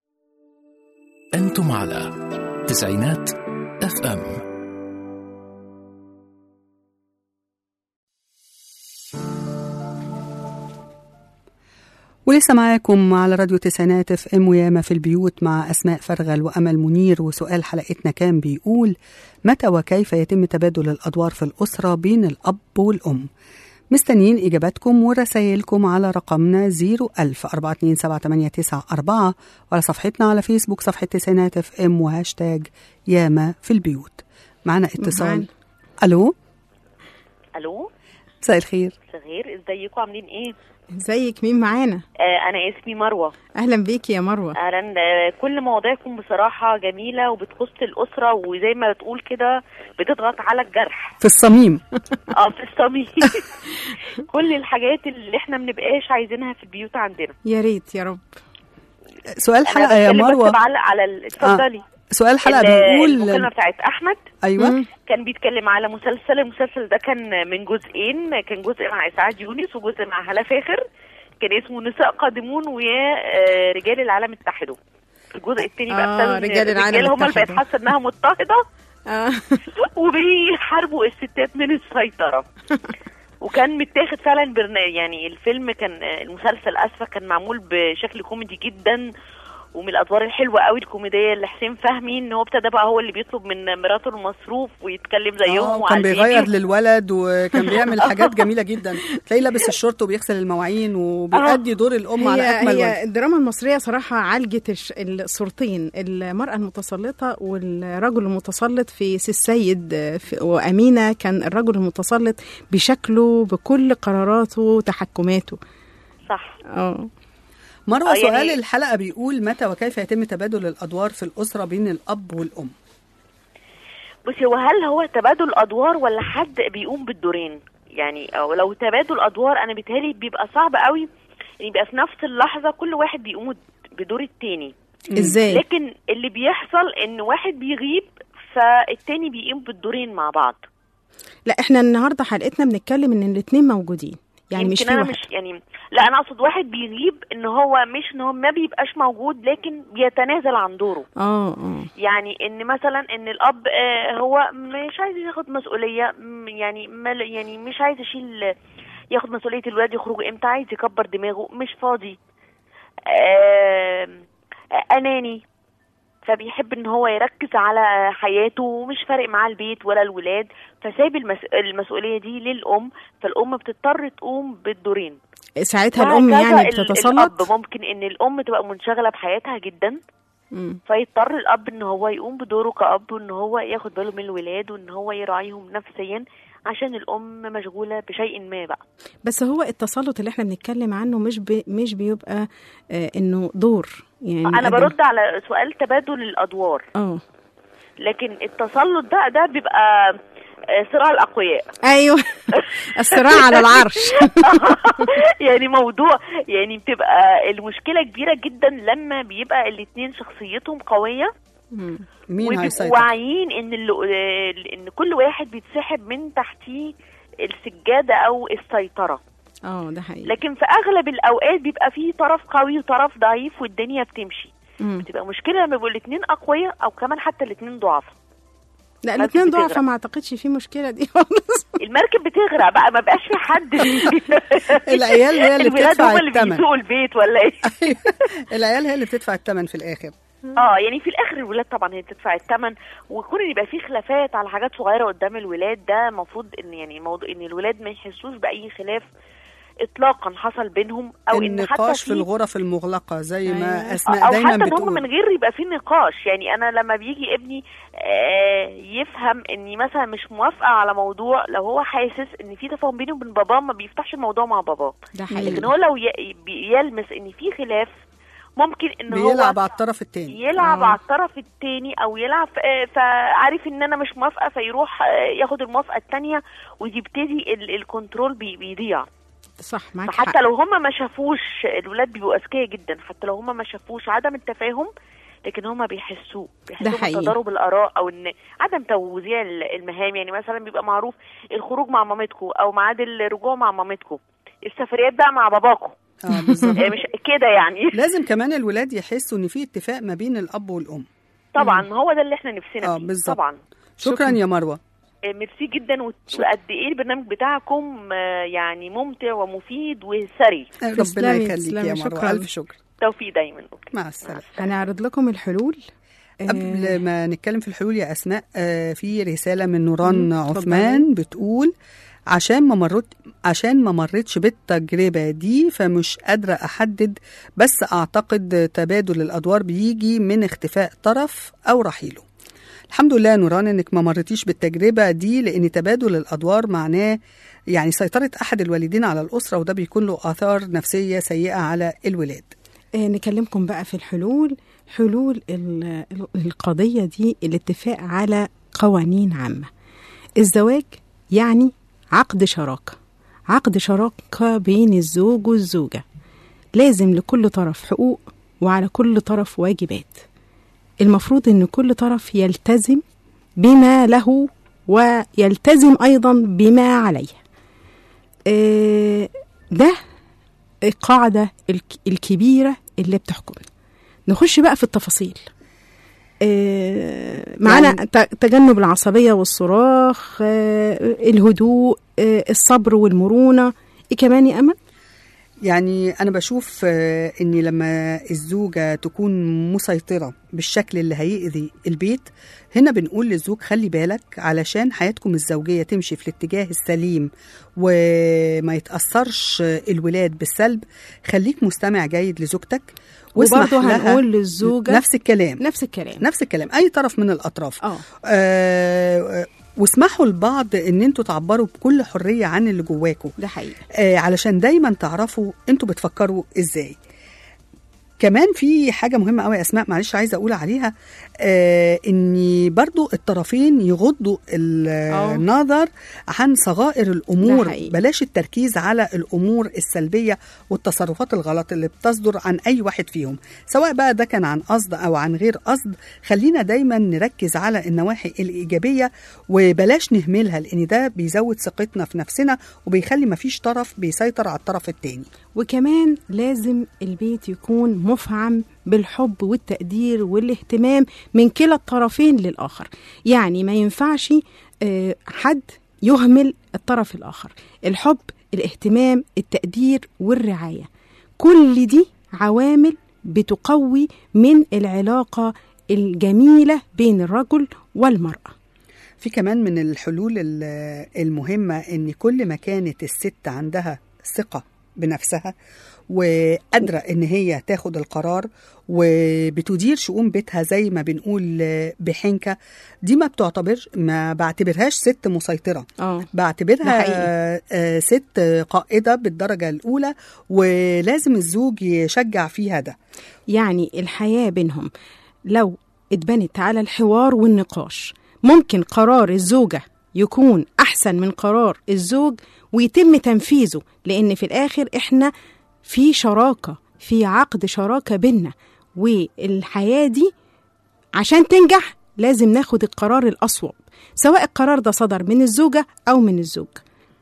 أنتم على تسعينات اف ام ولسه معاكم على راديو تسعينات اف ام وياما في البيوت مع اسماء فرغل وامل منير وسؤال حلقتنا كان بيقول متى وكيف يتم تبادل الادوار في الاسره بين الاب والام مستنيين اجاباتكم ورسائلكم على رقمنا 01000 4278994 وعلى صفحتنا على فيسبوك صفحه تسعينات اف ام وهاشتاج ياما في البيوت معنا اتصال معانا. الو الو مساء الخير صغير ازيكم عاملين ايه ازيك مين معانا آه انا اسمي مروه اهلا بيكي يا مروه اهلا آه، كل مواضيعكم بصراحه جميله وبتخص الاسره وزي ما بتقول كده بتضغط على الجرح في الصميم اه في الصميم كل الحاجات اللي احنا منبقاش عايزينها في البيوت عندنا يا ريت يا رب سؤال انا حلقه يا بتكلم بس مروه بعلق على ال- اتفضلي سؤال الحلقه ال- بيقول المكالمه بتاعت احمد ايوه كان بيتكلم على مسلسل المسلسل ده كان من جزئين كان جزء مع اسعاد يونس وجزء مع هلا فاخر كان اسمه نساء قادمون ويا آه، رجال العالم اتحدوا الجزء الثاني بقى آه، ابتدوا إن رجال العالم الرجال هم اللي اتحدوا. بيتحسن انها مضطهده آه. وبيحاربوا الستات من السيطره وكان متاخد فعلا برنامج يعني الفيلم كان المسلسل اسفه كان معمول بشكل كوميدي جدا ومن الادوار الحلوه قوي الكوميديه اللي حسين فهمي ان هو ابتدى بقى هو اللي بيطلب من مراته المصروف ويتكلم زيهم اه كان وعلى بيغير الفيديو. للولد وكان بيعمل حاجات جميله جدا تلاقيه لابس الشورت وبيغسل المواعين وبيأدي دور الام على هي اكمل هي وجه الدراما المصرية صراحة عالجت الش- الصورتين المرأة المتسلطة والرجل المتسلط في سي السيد آه، في- وأمينة كان الرجل المتسلط بشكله بكل قراراته وتحكماته صح اه مروه آه، سؤال يعني- الحلقه بيقول متى وكيف يتم تبادل الادوار في الاسره بين الاب والام بصي هو هل هو تبادل ادوار ولا حد بيقوم بالدورين يعني او لو تبادل ادوار انا بيتهيألي بيبقى صعب قوي يعني يبقى في نفس اللحظه كل واحد بيقوم بدور التاني ازاي لكن اللي بيحصل ان واحد بيغيب فالتاني بيقوم بالدورين مع بعض لا احنا النهاردة حلقتنا بنتكلم ان الاتنين موجودين يعني مش يمكن في انا واحد مش يعني لا انا اقصد واحد بيغيب ان هو مش ان هو ما بيبقاش موجود لكن بيتنازل عن دوره اه اه يعني ان مثلا ان الاب آه، هو مش عايز ياخد مسؤوليه م- يعني مل يعني مش عايز يشيل ياخد مسؤوليه الولاد يخرجوا امتى عايز يكبر دماغه مش فاضي آم، آه، اناني فبيحب ان هو يركز على حياته ومش فارق معاه البيت ولا الولاد فسايب المس... المسؤوليه دي للام فالام بتضطر تقوم بالدورين ساعتها الام وهكذا يعني ال- بتتسلط الاب ممكن ان الام تبقى منشغله بحياتها جدا مم. فيضطر الاب ان هو يقوم بدوره كاب وان هو ياخد باله من الولاد وان هو يراعيهم نفسيا عشان الام مشغوله بشيء ما بقى بس هو التسلط اللي احنا بنتكلم عنه مش بي مش بيبقى آه انه دور يعني انا قد- برد على سؤال تبادل الادوار اه لكن التسلط ده ده بيبقى آه، صراع الاقوياء ايوه الصراع على العرش يعني موضوع يعني بتبقى المشكله كبيره جدا لما بيبقى الاتنين شخصيتهم قويه مين وبيبقوا هيسيطر واعيين ان اللي ان كل واحد بيتسحب من تحتيه السجاده او السيطره اه ده حقيقي لكن في اغلب الاوقات بيبقى فيه طرف قوي وطرف ضعيف والدنيا بتمشي مم. بتبقى مشكله لما يبقوا الاثنين اقوياء او كمان حتى الاثنين ضعاف لا المركب الاثنين ضعفة بتغرق. ما اعتقدش في مشكله دي خالص المركب بتغرق بقى ما بقاش في حد العيال هي اللي الولاد بتدفع هم اللي الثمن. بيسوقوا البيت ولا ايه العيال هي اللي بتدفع الثمن في الاخر اه يعني في الاخر الولاد طبعا هي بتدفع الثمن وكون ان يبقى في خلافات على حاجات صغيره قدام الولاد ده المفروض ان يعني موضوع ان الولاد ما يحسوش باي خلاف اطلاقا حصل بينهم او ان حتى النقاش في الغرف المغلقه زي ما أيوة. اسماء او دايما حتى ان هم بتقول من غير يبقى في نقاش يعني انا لما بيجي ابني آه يفهم اني مثلا مش موافقه على موضوع لو هو حاسس ان في تفاهم بيني وبين باباه ما بيفتحش الموضوع مع باباه ده لكن حقيقي هو لو ي- بيلمس ان في خلاف ممكن ان هو بيلعب على الطرف الثاني يلعب آه. على الطرف التاني او يلعب آه، فعارف ان انا مش موافقه فيروح آه، ياخد الموافقه التانيه ويبتدي ال- الكنترول بي- بيضيع صح معاك فحتى حق لو هم ما شافوش الولاد بيبقوا اذكياء جدا حتى لو هم ما شافوش عدم التفاهم لكن هم بيحسوه بيحسوا حقيقي. بتضارب الاراء او ان عدم توزيع ال- المهام يعني مثلا بيبقى معروف الخروج مع مامتكم او ميعاد الرجوع مع مامتكم السفريات بقى مع باباكم اه بالظبط آه، مش كده يعني لازم كمان الولاد يحسوا ان في اتفاق ما بين الاب والام طبعا هو ده اللي احنا نفسنا آه، فيه بالظبط. طبعا شكرا شكراً. يا مروه آه، ميرسي جدا وت- وقد ايه البرنامج بتاعكم آه، يعني ممتع ومفيد وثري ربنا تسلمي، يخليك تسلمي، يا مروه شكراً. الف شكر توفيق دايما أوكي. مع السلامه هنعرض لكم الحلول آه، قبل ما نتكلم في الحلول يا اسماء آه، في رساله من نوران مم، عثمان بتقول عشان ما مرت عشان ما مرتش بالتجربه دي فمش قادره احدد بس اعتقد تبادل الادوار بيجي من اختفاء طرف او رحيله الحمد لله يا نوران انك ما مرتيش بالتجربه دي لان تبادل الادوار معناه يعني سيطره احد الوالدين على الاسره وده بيكون له اثار نفسيه سيئه على الولاد آه، نكلمكم بقى في الحلول حلول ال- ال- القضية دي الاتفاق على قوانين عامة الزواج يعني عقد شراكة عقد شراكة بين الزوج والزوجة لازم لكل طرف حقوق وعلى كل طرف واجبات المفروض ان كل طرف يلتزم بما له ويلتزم ايضا بما عليه آه، ده القاعدة الك- الكبيرة اللي بتحكمنا نخش بقى في التفاصيل آه، معانا يعني- ت- تجنب العصبية والصراخ آه، الهدوء آه، الصبر والمرونة ايه كمان يا أمل؟ يعني أنا بشوف آه، إن لما الزوجة تكون مسيطرة بالشكل اللي هيأذي البيت هنا بنقول للزوج خلي بالك علشان حياتكم الزوجية تمشي في الاتجاه السليم وما يتأثرش الولاد بالسلب خليك مستمع جيد لزوجتك واسمح وبرضه لها هنقول للزوجة نفس الكلام نفس الكلام نفس الكلام أي طرف من الأطراف اه آه واسمحوا لبعض ان انتوا تعبروا بكل حريه عن اللي جواكم ده حقيقي آه علشان دايما تعرفوا انتوا بتفكروا ازاي كمان في حاجة مهمة قوي يا أسماء معلش عايزة أقول عليها آه إن برضو الطرفين يغضوا ال- آه. النظر عن صغائر ده الأمور حقيقي. بلاش التركيز على الأمور السلبية والتصرفات الغلط اللي بتصدر عن أي واحد فيهم سواء بقى ده كان عن قصد أو عن غير قصد خلينا دايما نركز على النواحي الإيجابية وبلاش نهملها لأن ده بيزود ثقتنا في نفسنا وبيخلي مفيش طرف بيسيطر على الطرف التاني وكمان لازم البيت يكون مفعم بالحب والتقدير والاهتمام من كلا الطرفين للآخر يعني ما ينفعش آه، حد يهمل الطرف الآخر الحب الاهتمام التقدير والرعاية كل دي عوامل بتقوي من العلاقة الجميلة بين الرجل والمرأة في كمان من الحلول ال- المهمة إن كل ما كانت الست عندها ثقة بنفسها وقادرة إن هي تاخد القرار وبتدير شؤون بيتها زي ما بنقول بحنكة دي ما بتعتبرش ما بعتبرهاش ست مسيطرة اه ده بعتبرها حقيقي. آه، ست قائدة بالدرجة الأولى ولازم الزوج يشجع فيها ده يعني الحياة بينهم لو اتبنت على الحوار والنقاش ممكن قرار الزوجة يكون أحسن من قرار الزوج ويتم تنفيذه لأن في الآخر إحنا في شراكة في عقد شراكة بينا والحياة دي عشان تنجح لازم ناخد القرار الأصوب سواء القرار ده صدر من الزوجة أو من الزوج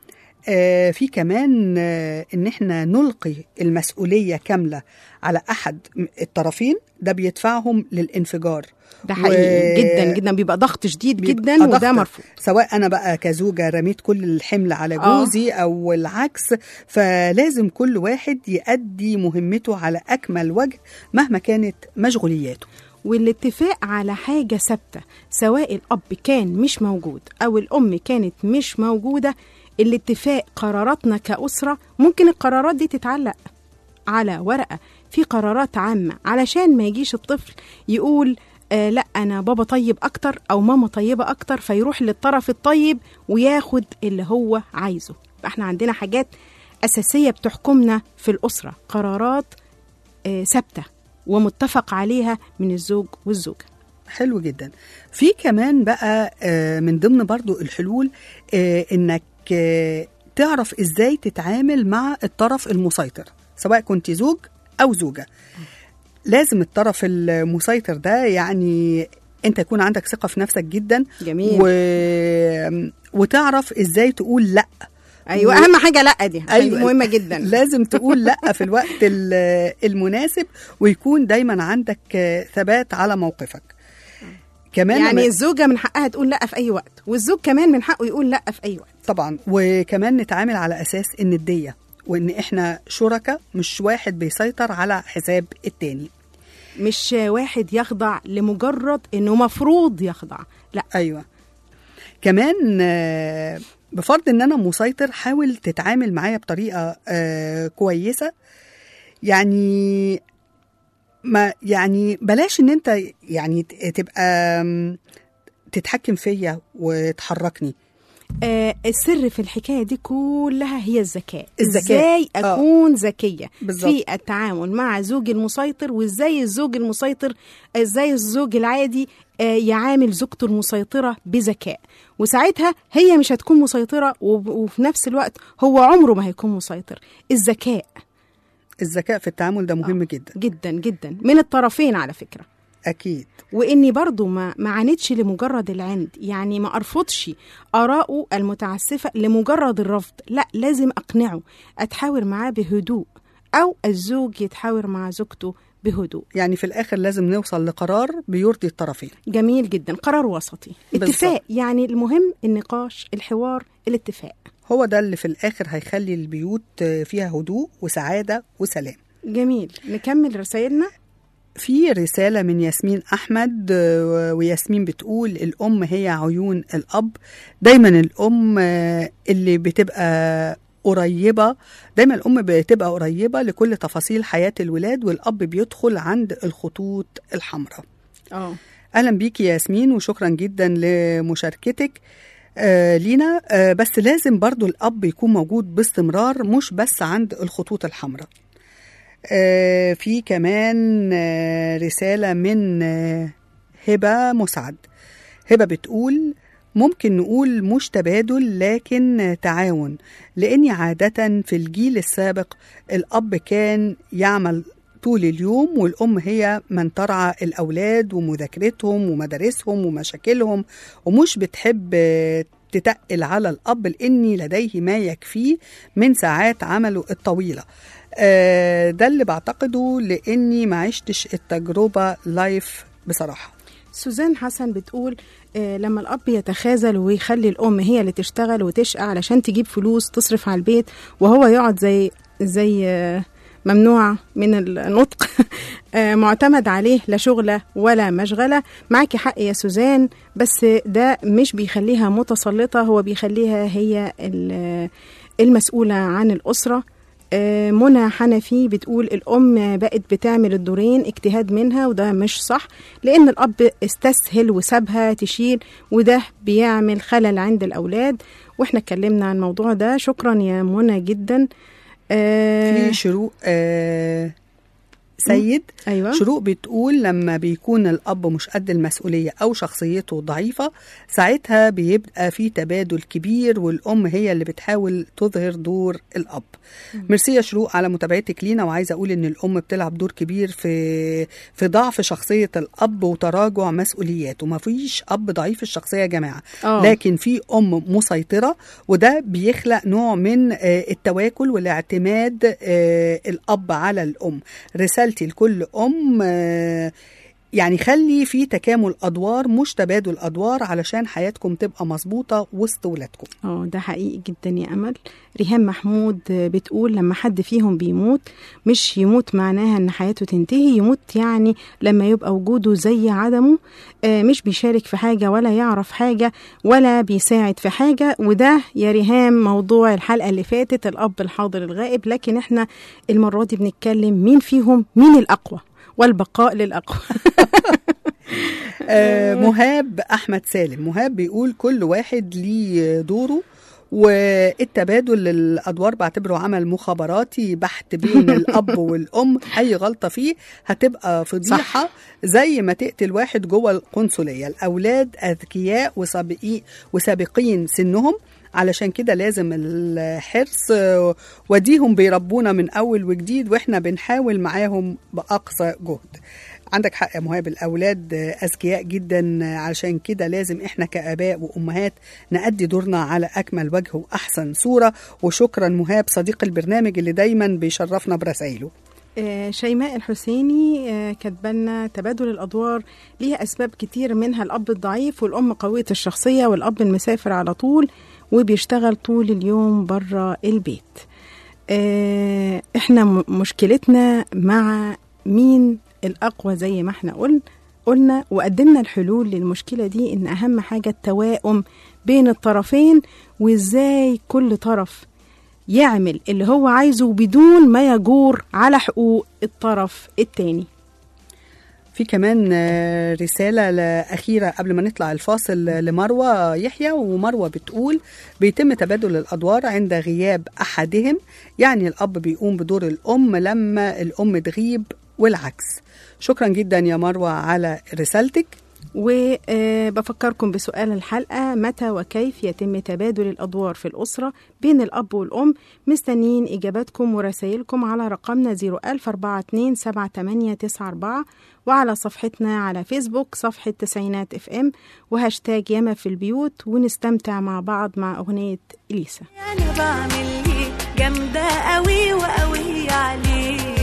آه في كمان آه ان احنا نلقي المسؤوليه كامله على احد الطرفين ده بيدفعهم للانفجار ده حقيقي جدا جدا بيبقى ضغط شديد جدا بيبقى وده ضغط. مرفوض سواء انا بقى كزوجه رميت كل الحمل على آه. جوزي او العكس فلازم كل واحد يأدي مهمته على اكمل وجه مهما كانت مشغولياته والاتفاق على حاجة ثابتة سواء الأب كان مش موجود أو الأم كانت مش موجودة الاتفاق قراراتنا كأسرة ممكن القرارات دي تتعلق على ورقة في قرارات عامة علشان ما يجيش الطفل يقول آه لا أنا بابا طيب أكتر أو ماما طيبة أكتر فيروح للطرف الطيب وياخد اللي هو عايزه فإحنا عندنا حاجات أساسية بتحكمنا في الأسرة قرارات آه، ثابتة ومتفق عليها من الزوج والزوجة حلو جدا في كمان بقى آه، من ضمن برضو الحلول آه، انك آه، تعرف ازاي تتعامل مع الطرف المسيطر سواء كنت زوج او زوجه لازم الطرف المسيطر ده يعني انت يكون عندك ثقه في نفسك جدا جميل. و... وتعرف ازاي تقول لا أيوة و- أهم حاجة لأ دي عشان دي مهمة جدا لازم تقول لا في الوقت ال- المناسب ويكون دايما عندك آه، ثبات على موقفك كمان يعني لما- الزوجة من حقها تقول لأ في أي وقت والزوج كمان من حقه يقول لأ في أي وقت طبعا وكمان نتعامل على اساس النديه وان احنا شركاء مش واحد بيسيطر على حساب التاني مش واحد يخضع لمجرد إنه مفروض يخضع لا ايوه كمان آه، بفرض ان انا مسيطر حاول تتعامل معايا بطريقه آه، كويسه يعني ما يعني بلاش ان انت يعني ت- تبقى آم، تتحكم فيا وتحركني آه السر في الحكايه دي كلها هي الذكاء الذكاء. ازاي آه. اكون ذكيه بالظبط. في التعامل مع زوجي المسيطر وازاي الزوج المسيطر ازاي الزوج العادي آه يعامل زوجته المسيطره بذكاء وساعتها هي مش هتكون مسيطره وب- وفي نفس الوقت هو عمره ما هيكون مسيطر الذكاء الذكاء في التعامل ده مهم جدا جدا جدا من الطرفين على فكره اكيد واني برضو ما ما عاندش لمجرد العند يعني ما ارفضش اراءه المتعسفه لمجرد الرفض لا لازم اقنعه اتحاور معاه بهدوء او الزوج يتحاور مع زوجته بهدوء يعني في الاخر لازم نوصل لقرار بيرضي الطرفين جميل جدا قرار وسطي بالظبط. اتفاق يعني المهم النقاش الحوار الاتفاق هو ده اللي في الاخر هيخلي البيوت فيها هدوء وسعاده وسلام جميل نكمل رسائلنا في رسالة من ياسمين أحمد آه، وياسمين بتقول الأم هي عيون الأب دايما الأم آه، اللي بتبقى قريبة دايما الأم بتبقى قريبة لكل تفاصيل حياة الولاد والأب بيدخل عند الخطوط الحمراء اه أهلا بيكي يا ياسمين وشكرا جدا لمشاركتك آه لينا آه بس لازم برضو الأب يكون موجود باستمرار مش بس عند الخطوط الحمراء آه في كمان آه رسالة من آه هبة مسعد هبة بتقول ممكن نقول مش تبادل لكن آه، تعاون لأني عادة في الجيل السابق الأب كان يعمل طول اليوم والأم هي من ترعى الأولاد ومذاكرتهم ومدارسهم ومشاكلهم ومش بتحب آه، تتقل على الأب لأني لديه ما يكفيه من ساعات عمله الطويلة آه، ده اللي بعتقده لأني ما عشتش التجربة لايف بصراحة سوزان حسن بتقول آه لما الأب يتخاذل ويخلي الأم هي اللي تشتغل وتشقى علشان تجيب فلوس تصرف على البيت وهو يقعد زي زي آه ممنوع من النطق آه معتمد عليه لا شغلة ولا مشغلة معاكي حق يا سوزان بس ده مش بيخليها متسلطة هو بيخليها هي ال- المسؤولة عن الأسرة آه، منى حنفي بتقول الأم بقت بتعمل الدورين اجتهاد منها وده مش صح لأن الأب استسهل وسابها تشيل وده بيعمل خلل عند الأولاد واحنا اتكلمنا عن الموضوع ده شكرا يا منى جدا آه في شروق آه سيد أيوة. شروق بتقول لما بيكون الأب مش قد المسؤولية أو شخصيته ضعيفة ساعتها بيبقى في تبادل كبير والأم هي اللي بتحاول تظهر دور الأب ميرسي يا شروق على متابعتك لينا وعايزة أقول إن الأم بتلعب دور كبير في في ضعف شخصية الأب وتراجع مسؤولياته ما فيش أب ضعيف الشخصية يا جماعة آه. لكن في أم مسيطرة وده بيخلق نوع من آه، التواكل والاعتماد آه، الأب على الأم رسالتي لكل أم آه، يعني خلي في تكامل أدوار مش تبادل أدوار علشان حياتكم تبقى مظبوطة وسط ولادكم اه ده حقيقي جدا يا امل ريهام محمود بتقول لما حد فيهم بيموت مش يموت معناها ان حياته تنتهي يموت يعني لما يبقى وجوده زي عدمه آه، مش بيشارك في حاجه ولا يعرف حاجه ولا بيساعد في حاجه وده يا ريهام موضوع الحلقه اللي فاتت الاب الحاضر الغائب لكن احنا المره دي بنتكلم مين فيهم مين الاقوى والبقاء للاقوى آه، مهاب احمد سالم مهاب بيقول كل واحد ليه دوره والتبادل للادوار بعتبره عمل مخابراتي بحت بين الاب والام اي غلطه فيه هتبقى فضيحه زي ما تقتل واحد جوه القنصليه الاولاد اذكياء وسابقين وسابقين سنهم علشان كده لازم الحرص آه، وديهم بيربونا من اول وجديد واحنا بنحاول معاهم باقصى جهد عندك حق يا مهاب الاولاد آه، اذكياء جدا آه، علشان كده لازم احنا كاباء وامهات نأدي دورنا على اكمل وجه واحسن صوره وشكرا مهاب صديق البرنامج اللي دايما بيشرفنا برسائله آه، شيماء الحسيني آه، كاتبالنا تبادل الادوار ليها اسباب كتير منها الاب الضعيف والام قويه الشخصيه والاب المسافر على طول وبيشتغل طول اليوم بره البيت آه، احنا م- مشكلتنا مع مين الاقوى زي ما احنا قلنا قلنا وقدمنا الحلول للمشكله دي ان اهم حاجه التوائم بين الطرفين وازاي كل طرف يعمل اللي هو عايزه بدون ما يجور على حقوق الطرف التاني في كمان آه، رسالة ل- أخيرة قبل ما نطلع الفاصل لمروة يحيى ومروة بتقول بيتم تبادل الأدوار عند غياب أحدهم يعني الأب بيقوم بدور الأم لما الأم تغيب والعكس شكرا جدا يا مروة على رسالتك وبفكركم بسؤال الحلقة متى وكيف يتم تبادل الأدوار في الأسرة بين الأب والأم مستنيين إجاباتكم ورسائلكم على رقمنا 010427894 وعلى صفحتنا على فيسبوك صفحة تسعينات اف ام وهاشتاج ياما في البيوت ونستمتع مع بعض مع أغنية إليسا انا بعمل ايه جامده قوي وقوي عليه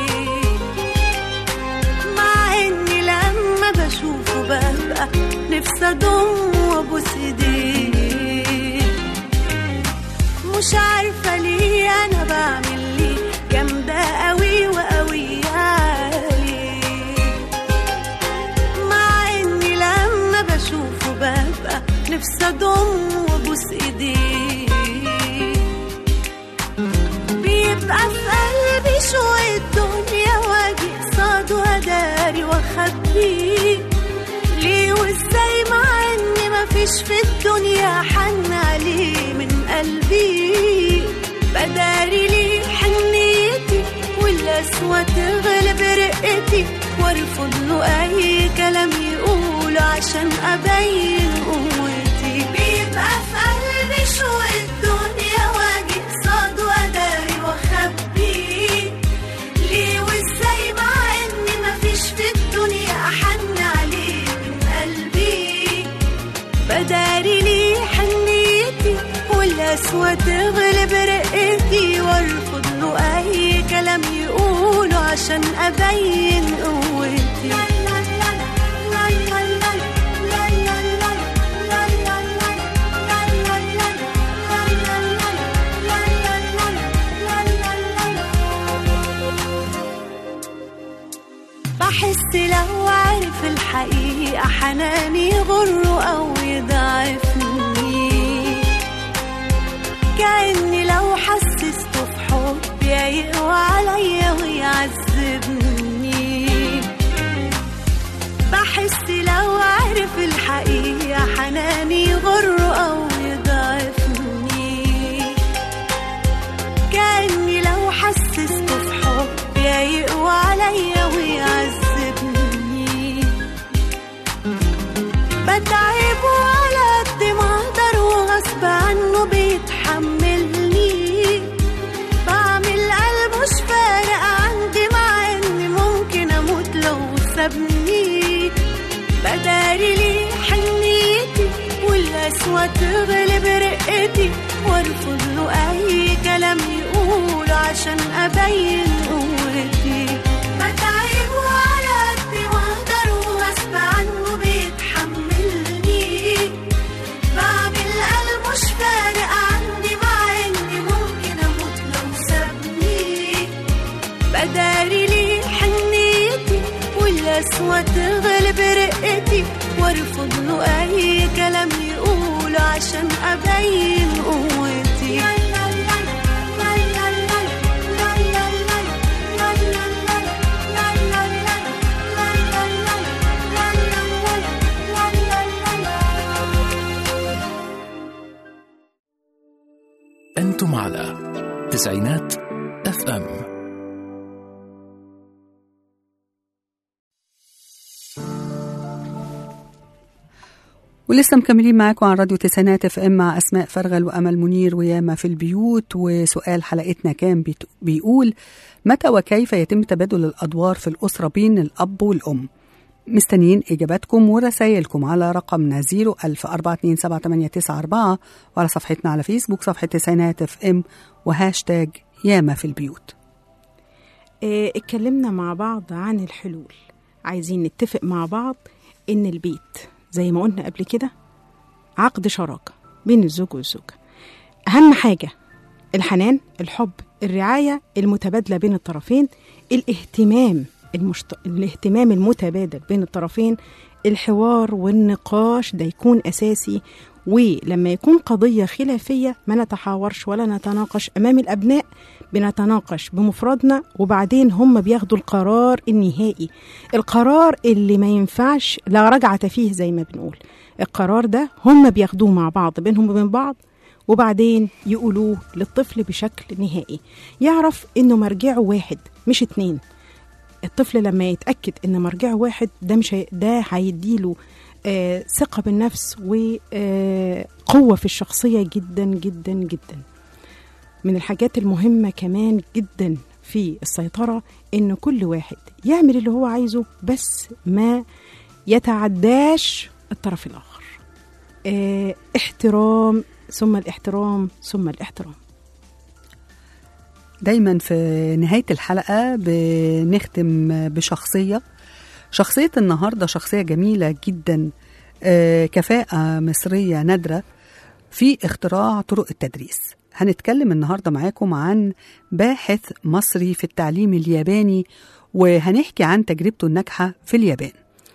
مع اني لما بشوفه ببقى نفسي اضم وابوس ايديه مش عارفه ليه انا بعمل ليه جامده قوي وقوي عليه مع اني لما بشوفه ببقى نفسي اضم وابوس ايديه بيبقى في قلبي شوية دنيا واجي قصاده وداري واخبيه ليه وازاي مع اني مفيش في الدنيا حن عليه من قلبي بداري ليه حنيتي والقسوة تغلب رقتي وارفض له اي كلام يقوله عشان ابين قوتي بيبقى في قلبي شوية دنيا واجي قصاد وداري واخبيه ليه وازاي مع اني مفيش في الدنيا احن عليه من قلبي بداري ليه حنيتي والقسوة تغلب رقتي وارفض له اي كلام يقوله عشان ابين قوتي بحس لو عارف الحقيقة حناني يغره أو يضعفني كأني لو حسسته في حبي يقوى عليا ويعذبني بحس لو عارف الحقيقة حناني يغره أو يضعفني كأني لو حسسته في حبي يقوى عليا والقسوة تغلب رقتي وارفض له أي كلام يقول عشان أبين قوتي بتعب وعلى قد ما أقدر وغصب عنه بيتحملني بعمل قلب مش فارق عندي مع إني ممكن أموت لو سابني بداري لي حنيتي والقسوة تغلب رقتي وارفض له أي كلام يقول عشان أبين قوتي أنتم على تسعينات اف ام ولسه مكملين معاكم على راديو تسعينات اف ام مع اسماء فرغل وامل منير وياما في البيوت وسؤال حلقتنا كان بيت- بيقول متى وكيف يتم تبادل الادوار في الاسره بين الاب والام مستنيين اجاباتكم ورسائلكم على رقمنا 010427894 وعلى صفحتنا على فيسبوك صفحه تسعينات اف ام وهاشتاج ياما في البيوت آه، اتكلمنا مع بعض عن الحلول عايزين نتفق مع بعض ان البيت زي ما قلنا قبل كده عقد شراكة بين الزوج والزوجة أهم حاجة الحنان الحب الرعاية المتبادلة بين الطرفين الاهتمام المشت... الاهتمام المتبادل بين الطرفين الحوار والنقاش ده يكون أساسي ولما يكون قضية خلافية ما نتحاورش ولا نتناقش أمام الأبناء بنتناقش بمفردنا وبعدين هم بياخدوا القرار النهائي القرار اللي ما ينفعش لا رجعة فيه زي ما بنقول القرار ده هم بياخدوه مع بعض بينهم وبين بعض وبعدين يقولوه للطفل بشكل نهائي يعرف انه مرجعه واحد مش اتنين الطفل لما يتاكد ان مرجعه واحد ده مش هي... ده هيديله آه ثقه بالنفس وقوه في الشخصيه جدا جدا جدا من الحاجات المهمه كمان جدا في السيطره ان كل واحد يعمل اللي هو عايزه بس ما يتعداش الطرف الاخر آه احترام ثم الاحترام ثم الاحترام دايما في نهاية الحلقة بنختم بشخصية شخصية النهاردة شخصية جميلة جدا آه، كفاءة مصرية نادرة في اختراع طرق التدريس هنتكلم النهاردة معاكم عن باحث مصري في التعليم الياباني وهنحكي عن تجربته الناجحة في اليابان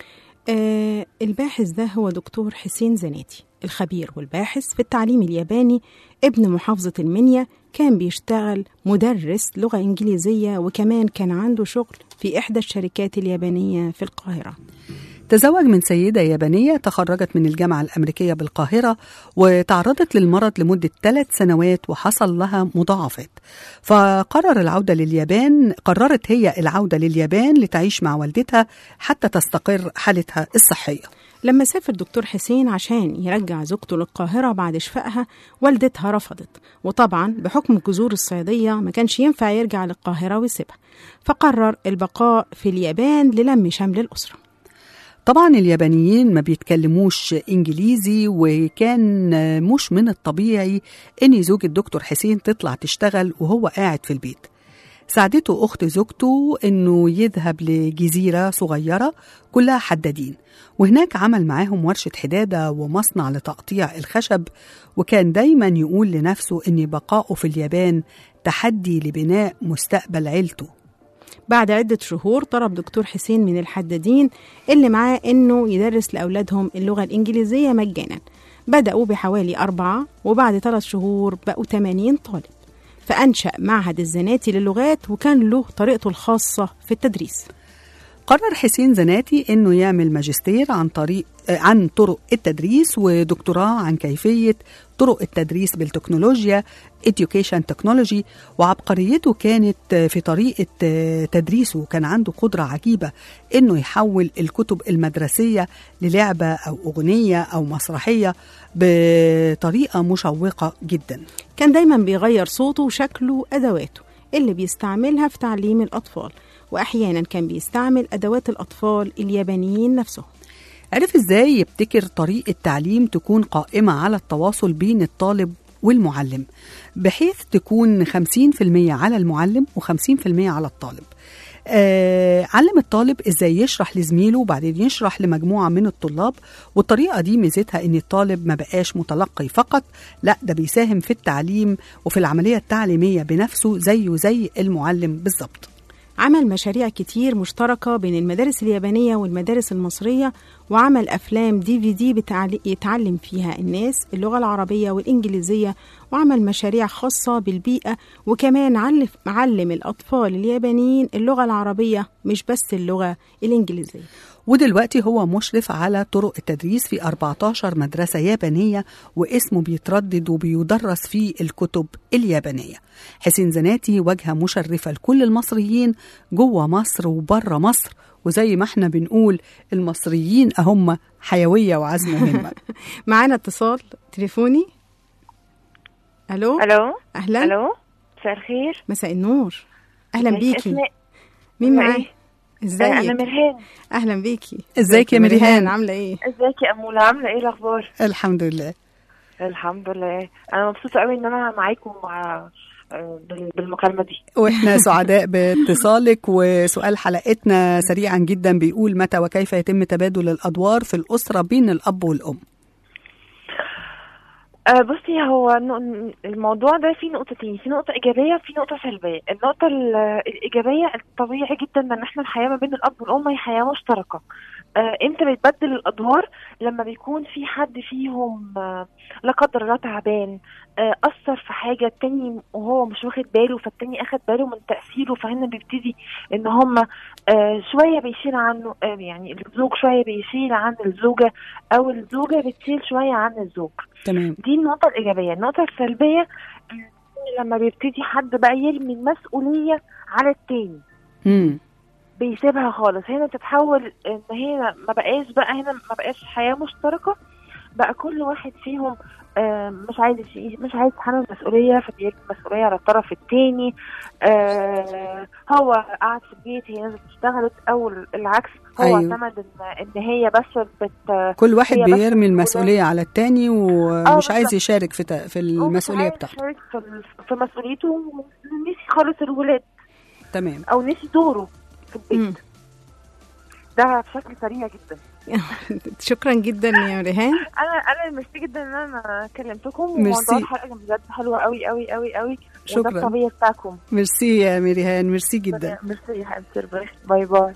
آه الباحث ده هو دكتور حسين زناتي الخبير والباحث في التعليم الياباني ابن محافظة المنيا كان بيشتغل مدرس لغة إنجليزية وكمان كان عنده شغل في إحدى الشركات اليابانية في القاهرة تزوج من سيدة يابانية تخرجت من الجامعة الأمريكية بالقاهرة وتعرضت للمرض لمدة ثلاث سنوات وحصل لها مضاعفات فقرر العودة لليابان قررت هي العودة لليابان لتعيش مع والدتها حتى تستقر حالتها الصحية لما سافر دكتور حسين عشان يرجع زوجته للقاهرة بعد شفائها والدتها رفضت وطبعا بحكم الجذور الصيادية ما كانش ينفع يرجع للقاهرة ويسيبها فقرر البقاء في اليابان للم شمل الأسرة طبعا اليابانيين ما بيتكلموش انجليزي وكان مش من الطبيعي ان زوج الدكتور حسين تطلع تشتغل وهو قاعد في البيت ساعدته اخت زوجته انه يذهب لجزيره صغيره كلها حدادين وهناك عمل معاهم ورشه حداده ومصنع لتقطيع الخشب وكان دايما يقول لنفسه ان بقائه في اليابان تحدي لبناء مستقبل عيلته بعد عدة شهور طلب دكتور حسين من الحدادين اللي معاه إنه يدرس لأولادهم اللغة الإنجليزية مجانا بدأوا بحوالي أربعة وبعد ثلاث شهور بقوا 80 طالب فأنشأ معهد الزناتي للغات وكان له طريقته الخاصة في التدريس قرر حسين زناتي انه يعمل ماجستير عن طريق عن طرق التدريس ودكتوراه عن كيفيه طرق التدريس بالتكنولوجيا education technology وعبقريته كانت في طريقه تدريسه كان عنده قدره عجيبه انه يحول الكتب المدرسيه للعبه او اغنيه او مسرحيه بطريقه مشوقه جدا كان دايما بيغير صوته وشكله وأدواته اللي بيستعملها في تعليم الأطفال وأحيانا كان بيستعمل أدوات الأطفال اليابانيين نفسهم عرف ازاي يبتكر طريقة تعليم تكون قائمة على التواصل بين الطالب والمعلم بحيث تكون 50% على المعلم و50% على الطالب آه علم الطالب ازاي يشرح لزميله وبعدين يشرح لمجموعه من الطلاب والطريقه دي ميزتها ان الطالب ما بقاش متلقي فقط لا ده بيساهم في التعليم وفي العمليه التعليميه بنفسه زيه زي المعلم بالظبط عمل مشاريع كتير مشتركة بين المدارس اليابانية والمدارس المصرية وعمل أفلام دي في دي بتعل- يتعلم فيها الناس اللغة العربية والإنجليزية وعمل مشاريع خاصة بالبيئة وكمان علف علم الأطفال اليابانيين اللغة العربية مش بس اللغة الإنجليزية ودلوقتي هو مشرف على طرق التدريس في 14 مدرسة يابانية واسمه بيتردد وبيدرس في الكتب اليابانية حسين زناتي واجهة مشرفة لكل المصريين جوه مصر وبره مصر وزي ما احنا بنقول المصريين أهم حيوية وعزم مهمة معانا اتصال تليفوني ألو الو أهلا الو مساء الخير مساء النور أهلا ازيك؟ بيكي اسماء. مين اسماء معايا ايه؟ ازيك انا مرهان أهلا بيكي ازيك يا مريهان عاملة إيه ازيك يا اموله عامله ايه الاخبار الحمد لله الحمد لله انا مبسوطه قوي ان انا معاكم مع آه، بال- بالمكالمه دي واحنا سعداء باتصالك وسؤال حلقتنا سريعا جدا بيقول متى وكيف يتم تبادل الادوار في الاسره بين الاب والام آه، بصي هو نق- الموضوع ده فيه نقطتين في نقطة إيجابية وفي نقطة سلبية النقطة ال- الإيجابية الطبيعي جدا إن إحنا الحياة ما بين الأب والأم هي حياة مشتركة آه، إمتى بيتبدل الأدوار لما بيكون في حد فيهم آه، لا قدر الله تعبان آه، أثر في حاجة التاني وهو مش واخد باله فالتاني أخد باله من تأثيره فهنا بيبتدي إن هما آه، شوية بيشيل عنه آه، يعني الزوج شوية بيشيل عن الزوجة أو الزوجة بتشيل شوية عن الزوج تمام دي النقطة الإيجابية النقطة السلبية إن لما بيبتدي حد بقى يرمي المسؤولية على التاني امم بيسيبها خالص هنا تتحول ان هنا ما بقاش بقى هنا ما بقاش حياة مشتركة بقى كل واحد فيهم آه، مش عايز يشيل- مش عايز يتحمل مسؤولية فبيرمي المسؤولية على الطرف التاني آه، هو قعد في البيت هي نزلت اشتغلت او العكس هو أيوة. اعتمد ان ان هي بس بت كل واحد هي بس بيرمي مسؤولة. المسؤوليه على التاني ومش بالظبط. عايز يشارك في ت- في هو مش المسؤوليه عايز بتاعته يشارك في ال- في مسؤوليته ونسي خالص الولاد تمام او نسي دوره في البيت ده بشكل سريع جدا شكرا جدا يا ريهان انا انا ميرسي جدا ان انا كلمتكم ميرسي. وموضوع الحلقه كان بجد حلوه قوي قوي قوي قوي شكراً. وده الطبيعي بتاعكم ميرسي يا ميريهان ميرسي جدا ميرسي يا حبيبتي ربنا يخليك. باي باي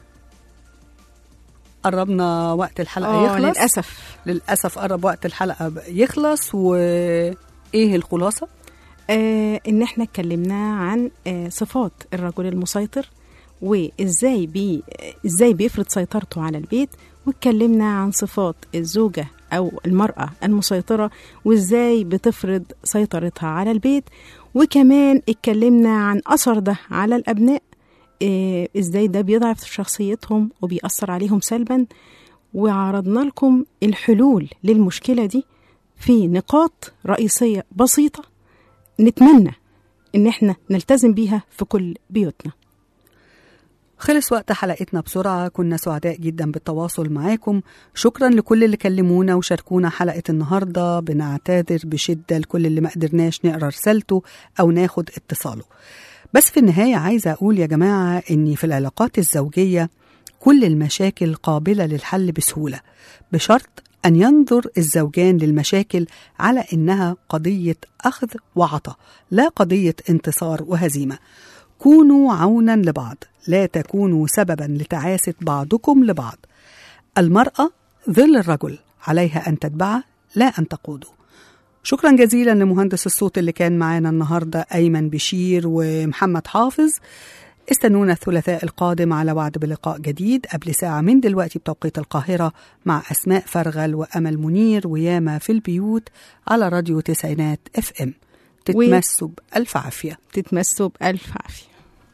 قربنا وقت الحلقه آه، يخلص للأسف. للاسف قرب وقت الحلقه ب- يخلص وايه الخلاصه آه ان احنا اتكلمنا عن آه صفات الرجل المسيطر وازاي بي ازاي بيفرض سيطرته على البيت واتكلمنا عن صفات الزوجة أو المرأة المسيطرة وازاي بتفرض سيطرتها على البيت وكمان اتكلمنا عن أثر ده على الأبناء إيه ازاي ده بيضعف شخصيتهم وبيأثر عليهم سلبا وعرضنا لكم الحلول للمشكلة دي في نقاط رئيسية بسيطة نتمنى ان احنا نلتزم بيها في كل بيوتنا خلص وقت حلقتنا بسرعة كنا سعداء جدا بالتواصل معاكم شكرا لكل اللي كلمونا وشاركونا حلقة النهاردة بنعتذر بشدة لكل اللي ما قدرناش نقرا رسالته أو ناخد اتصاله بس في النهاية عايزة أقول يا جماعة إني في العلاقات الزوجية كل المشاكل قابلة للحل بسهولة بشرط أن ينظر الزوجان للمشاكل على إنها قضية أخذ وعطاء لا قضية انتصار وهزيمة كونوا عونا لبعض لا تكونوا سببا لتعاسة بعضكم لبعض المرأة ظل الرجل عليها أن تتبعه لا أن تقوده شكرا جزيلا لمهندس الصوت اللي كان معانا النهارده ايمن بشير ومحمد حافظ استنونا الثلاثاء القادم على وعد بلقاء جديد قبل ساعة من دلوقتي بتوقيت القاهرة مع أسماء فرغل وأمل منير وياما في البيوت على راديو تسعينات اف ام تتمسوا بألف عافية تتمسوا بألف عافية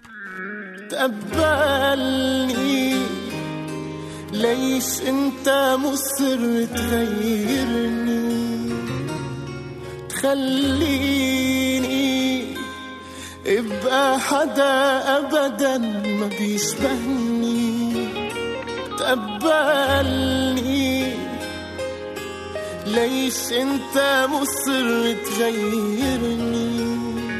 تقبلني ليش انت مصر تغيرني تخليني ابقى حدا ابدا ما بيشبهني تقبلني ليش انت مصر تغيرني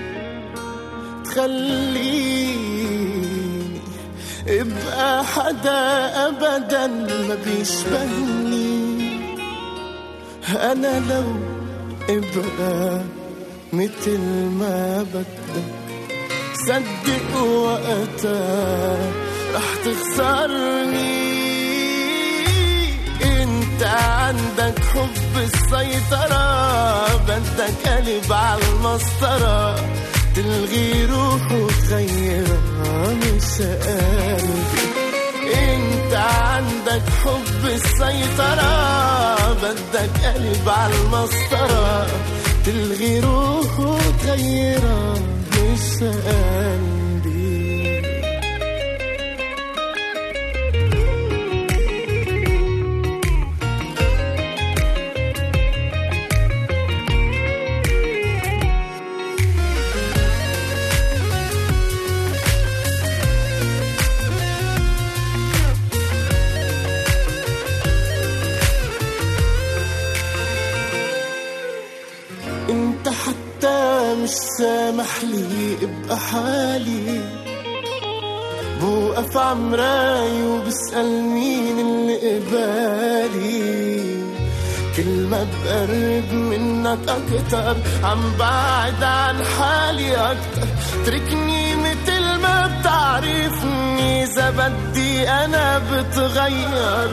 تخليني ابقى حدا ابدا ما بيشبهني انا لو ابقى مثل ما بدك صدق وقتها رح تخسرني انت عندك حب السيطرة بدك قلب على المسطرة تلغي روح وتغيرها مش قلبي انت عندك حب السيطرة بدك قلب على المسطرة تلغي روح وتغيرها مش قلبي انت حتى مش سامح لي ابقى حالي بوقف عمراي وبسأل مين اللي قبالي كل ما بقرب منك أكتر عم بعد عن حالي أكتر تركني مثل ما بتعرفني إذا بدي أنا بتغير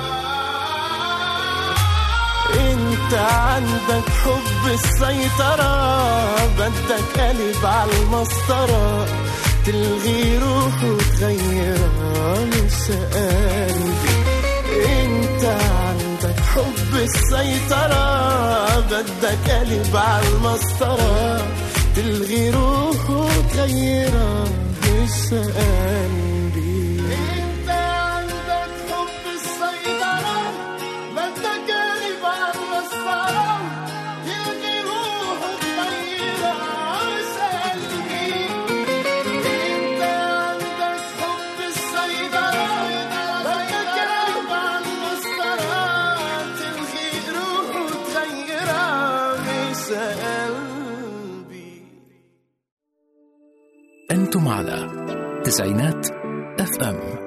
انت عندك حب السيطرة بدك قلب على المسطرة تلغي روح وتغيرها مش قلبي انت عندك حب السيطرة بدك قلب على المسطرة تلغي روح وتغيرها مش قلبي انت عندك حب السيطرة بدك قلب على المسطرة تلغي روح وتغيرها مش قلبي انت عندك حب السيطرة بدك قلب على المسطرة تلغي روح وتغيرها مش قلبي أنتم على تسعينات اف ام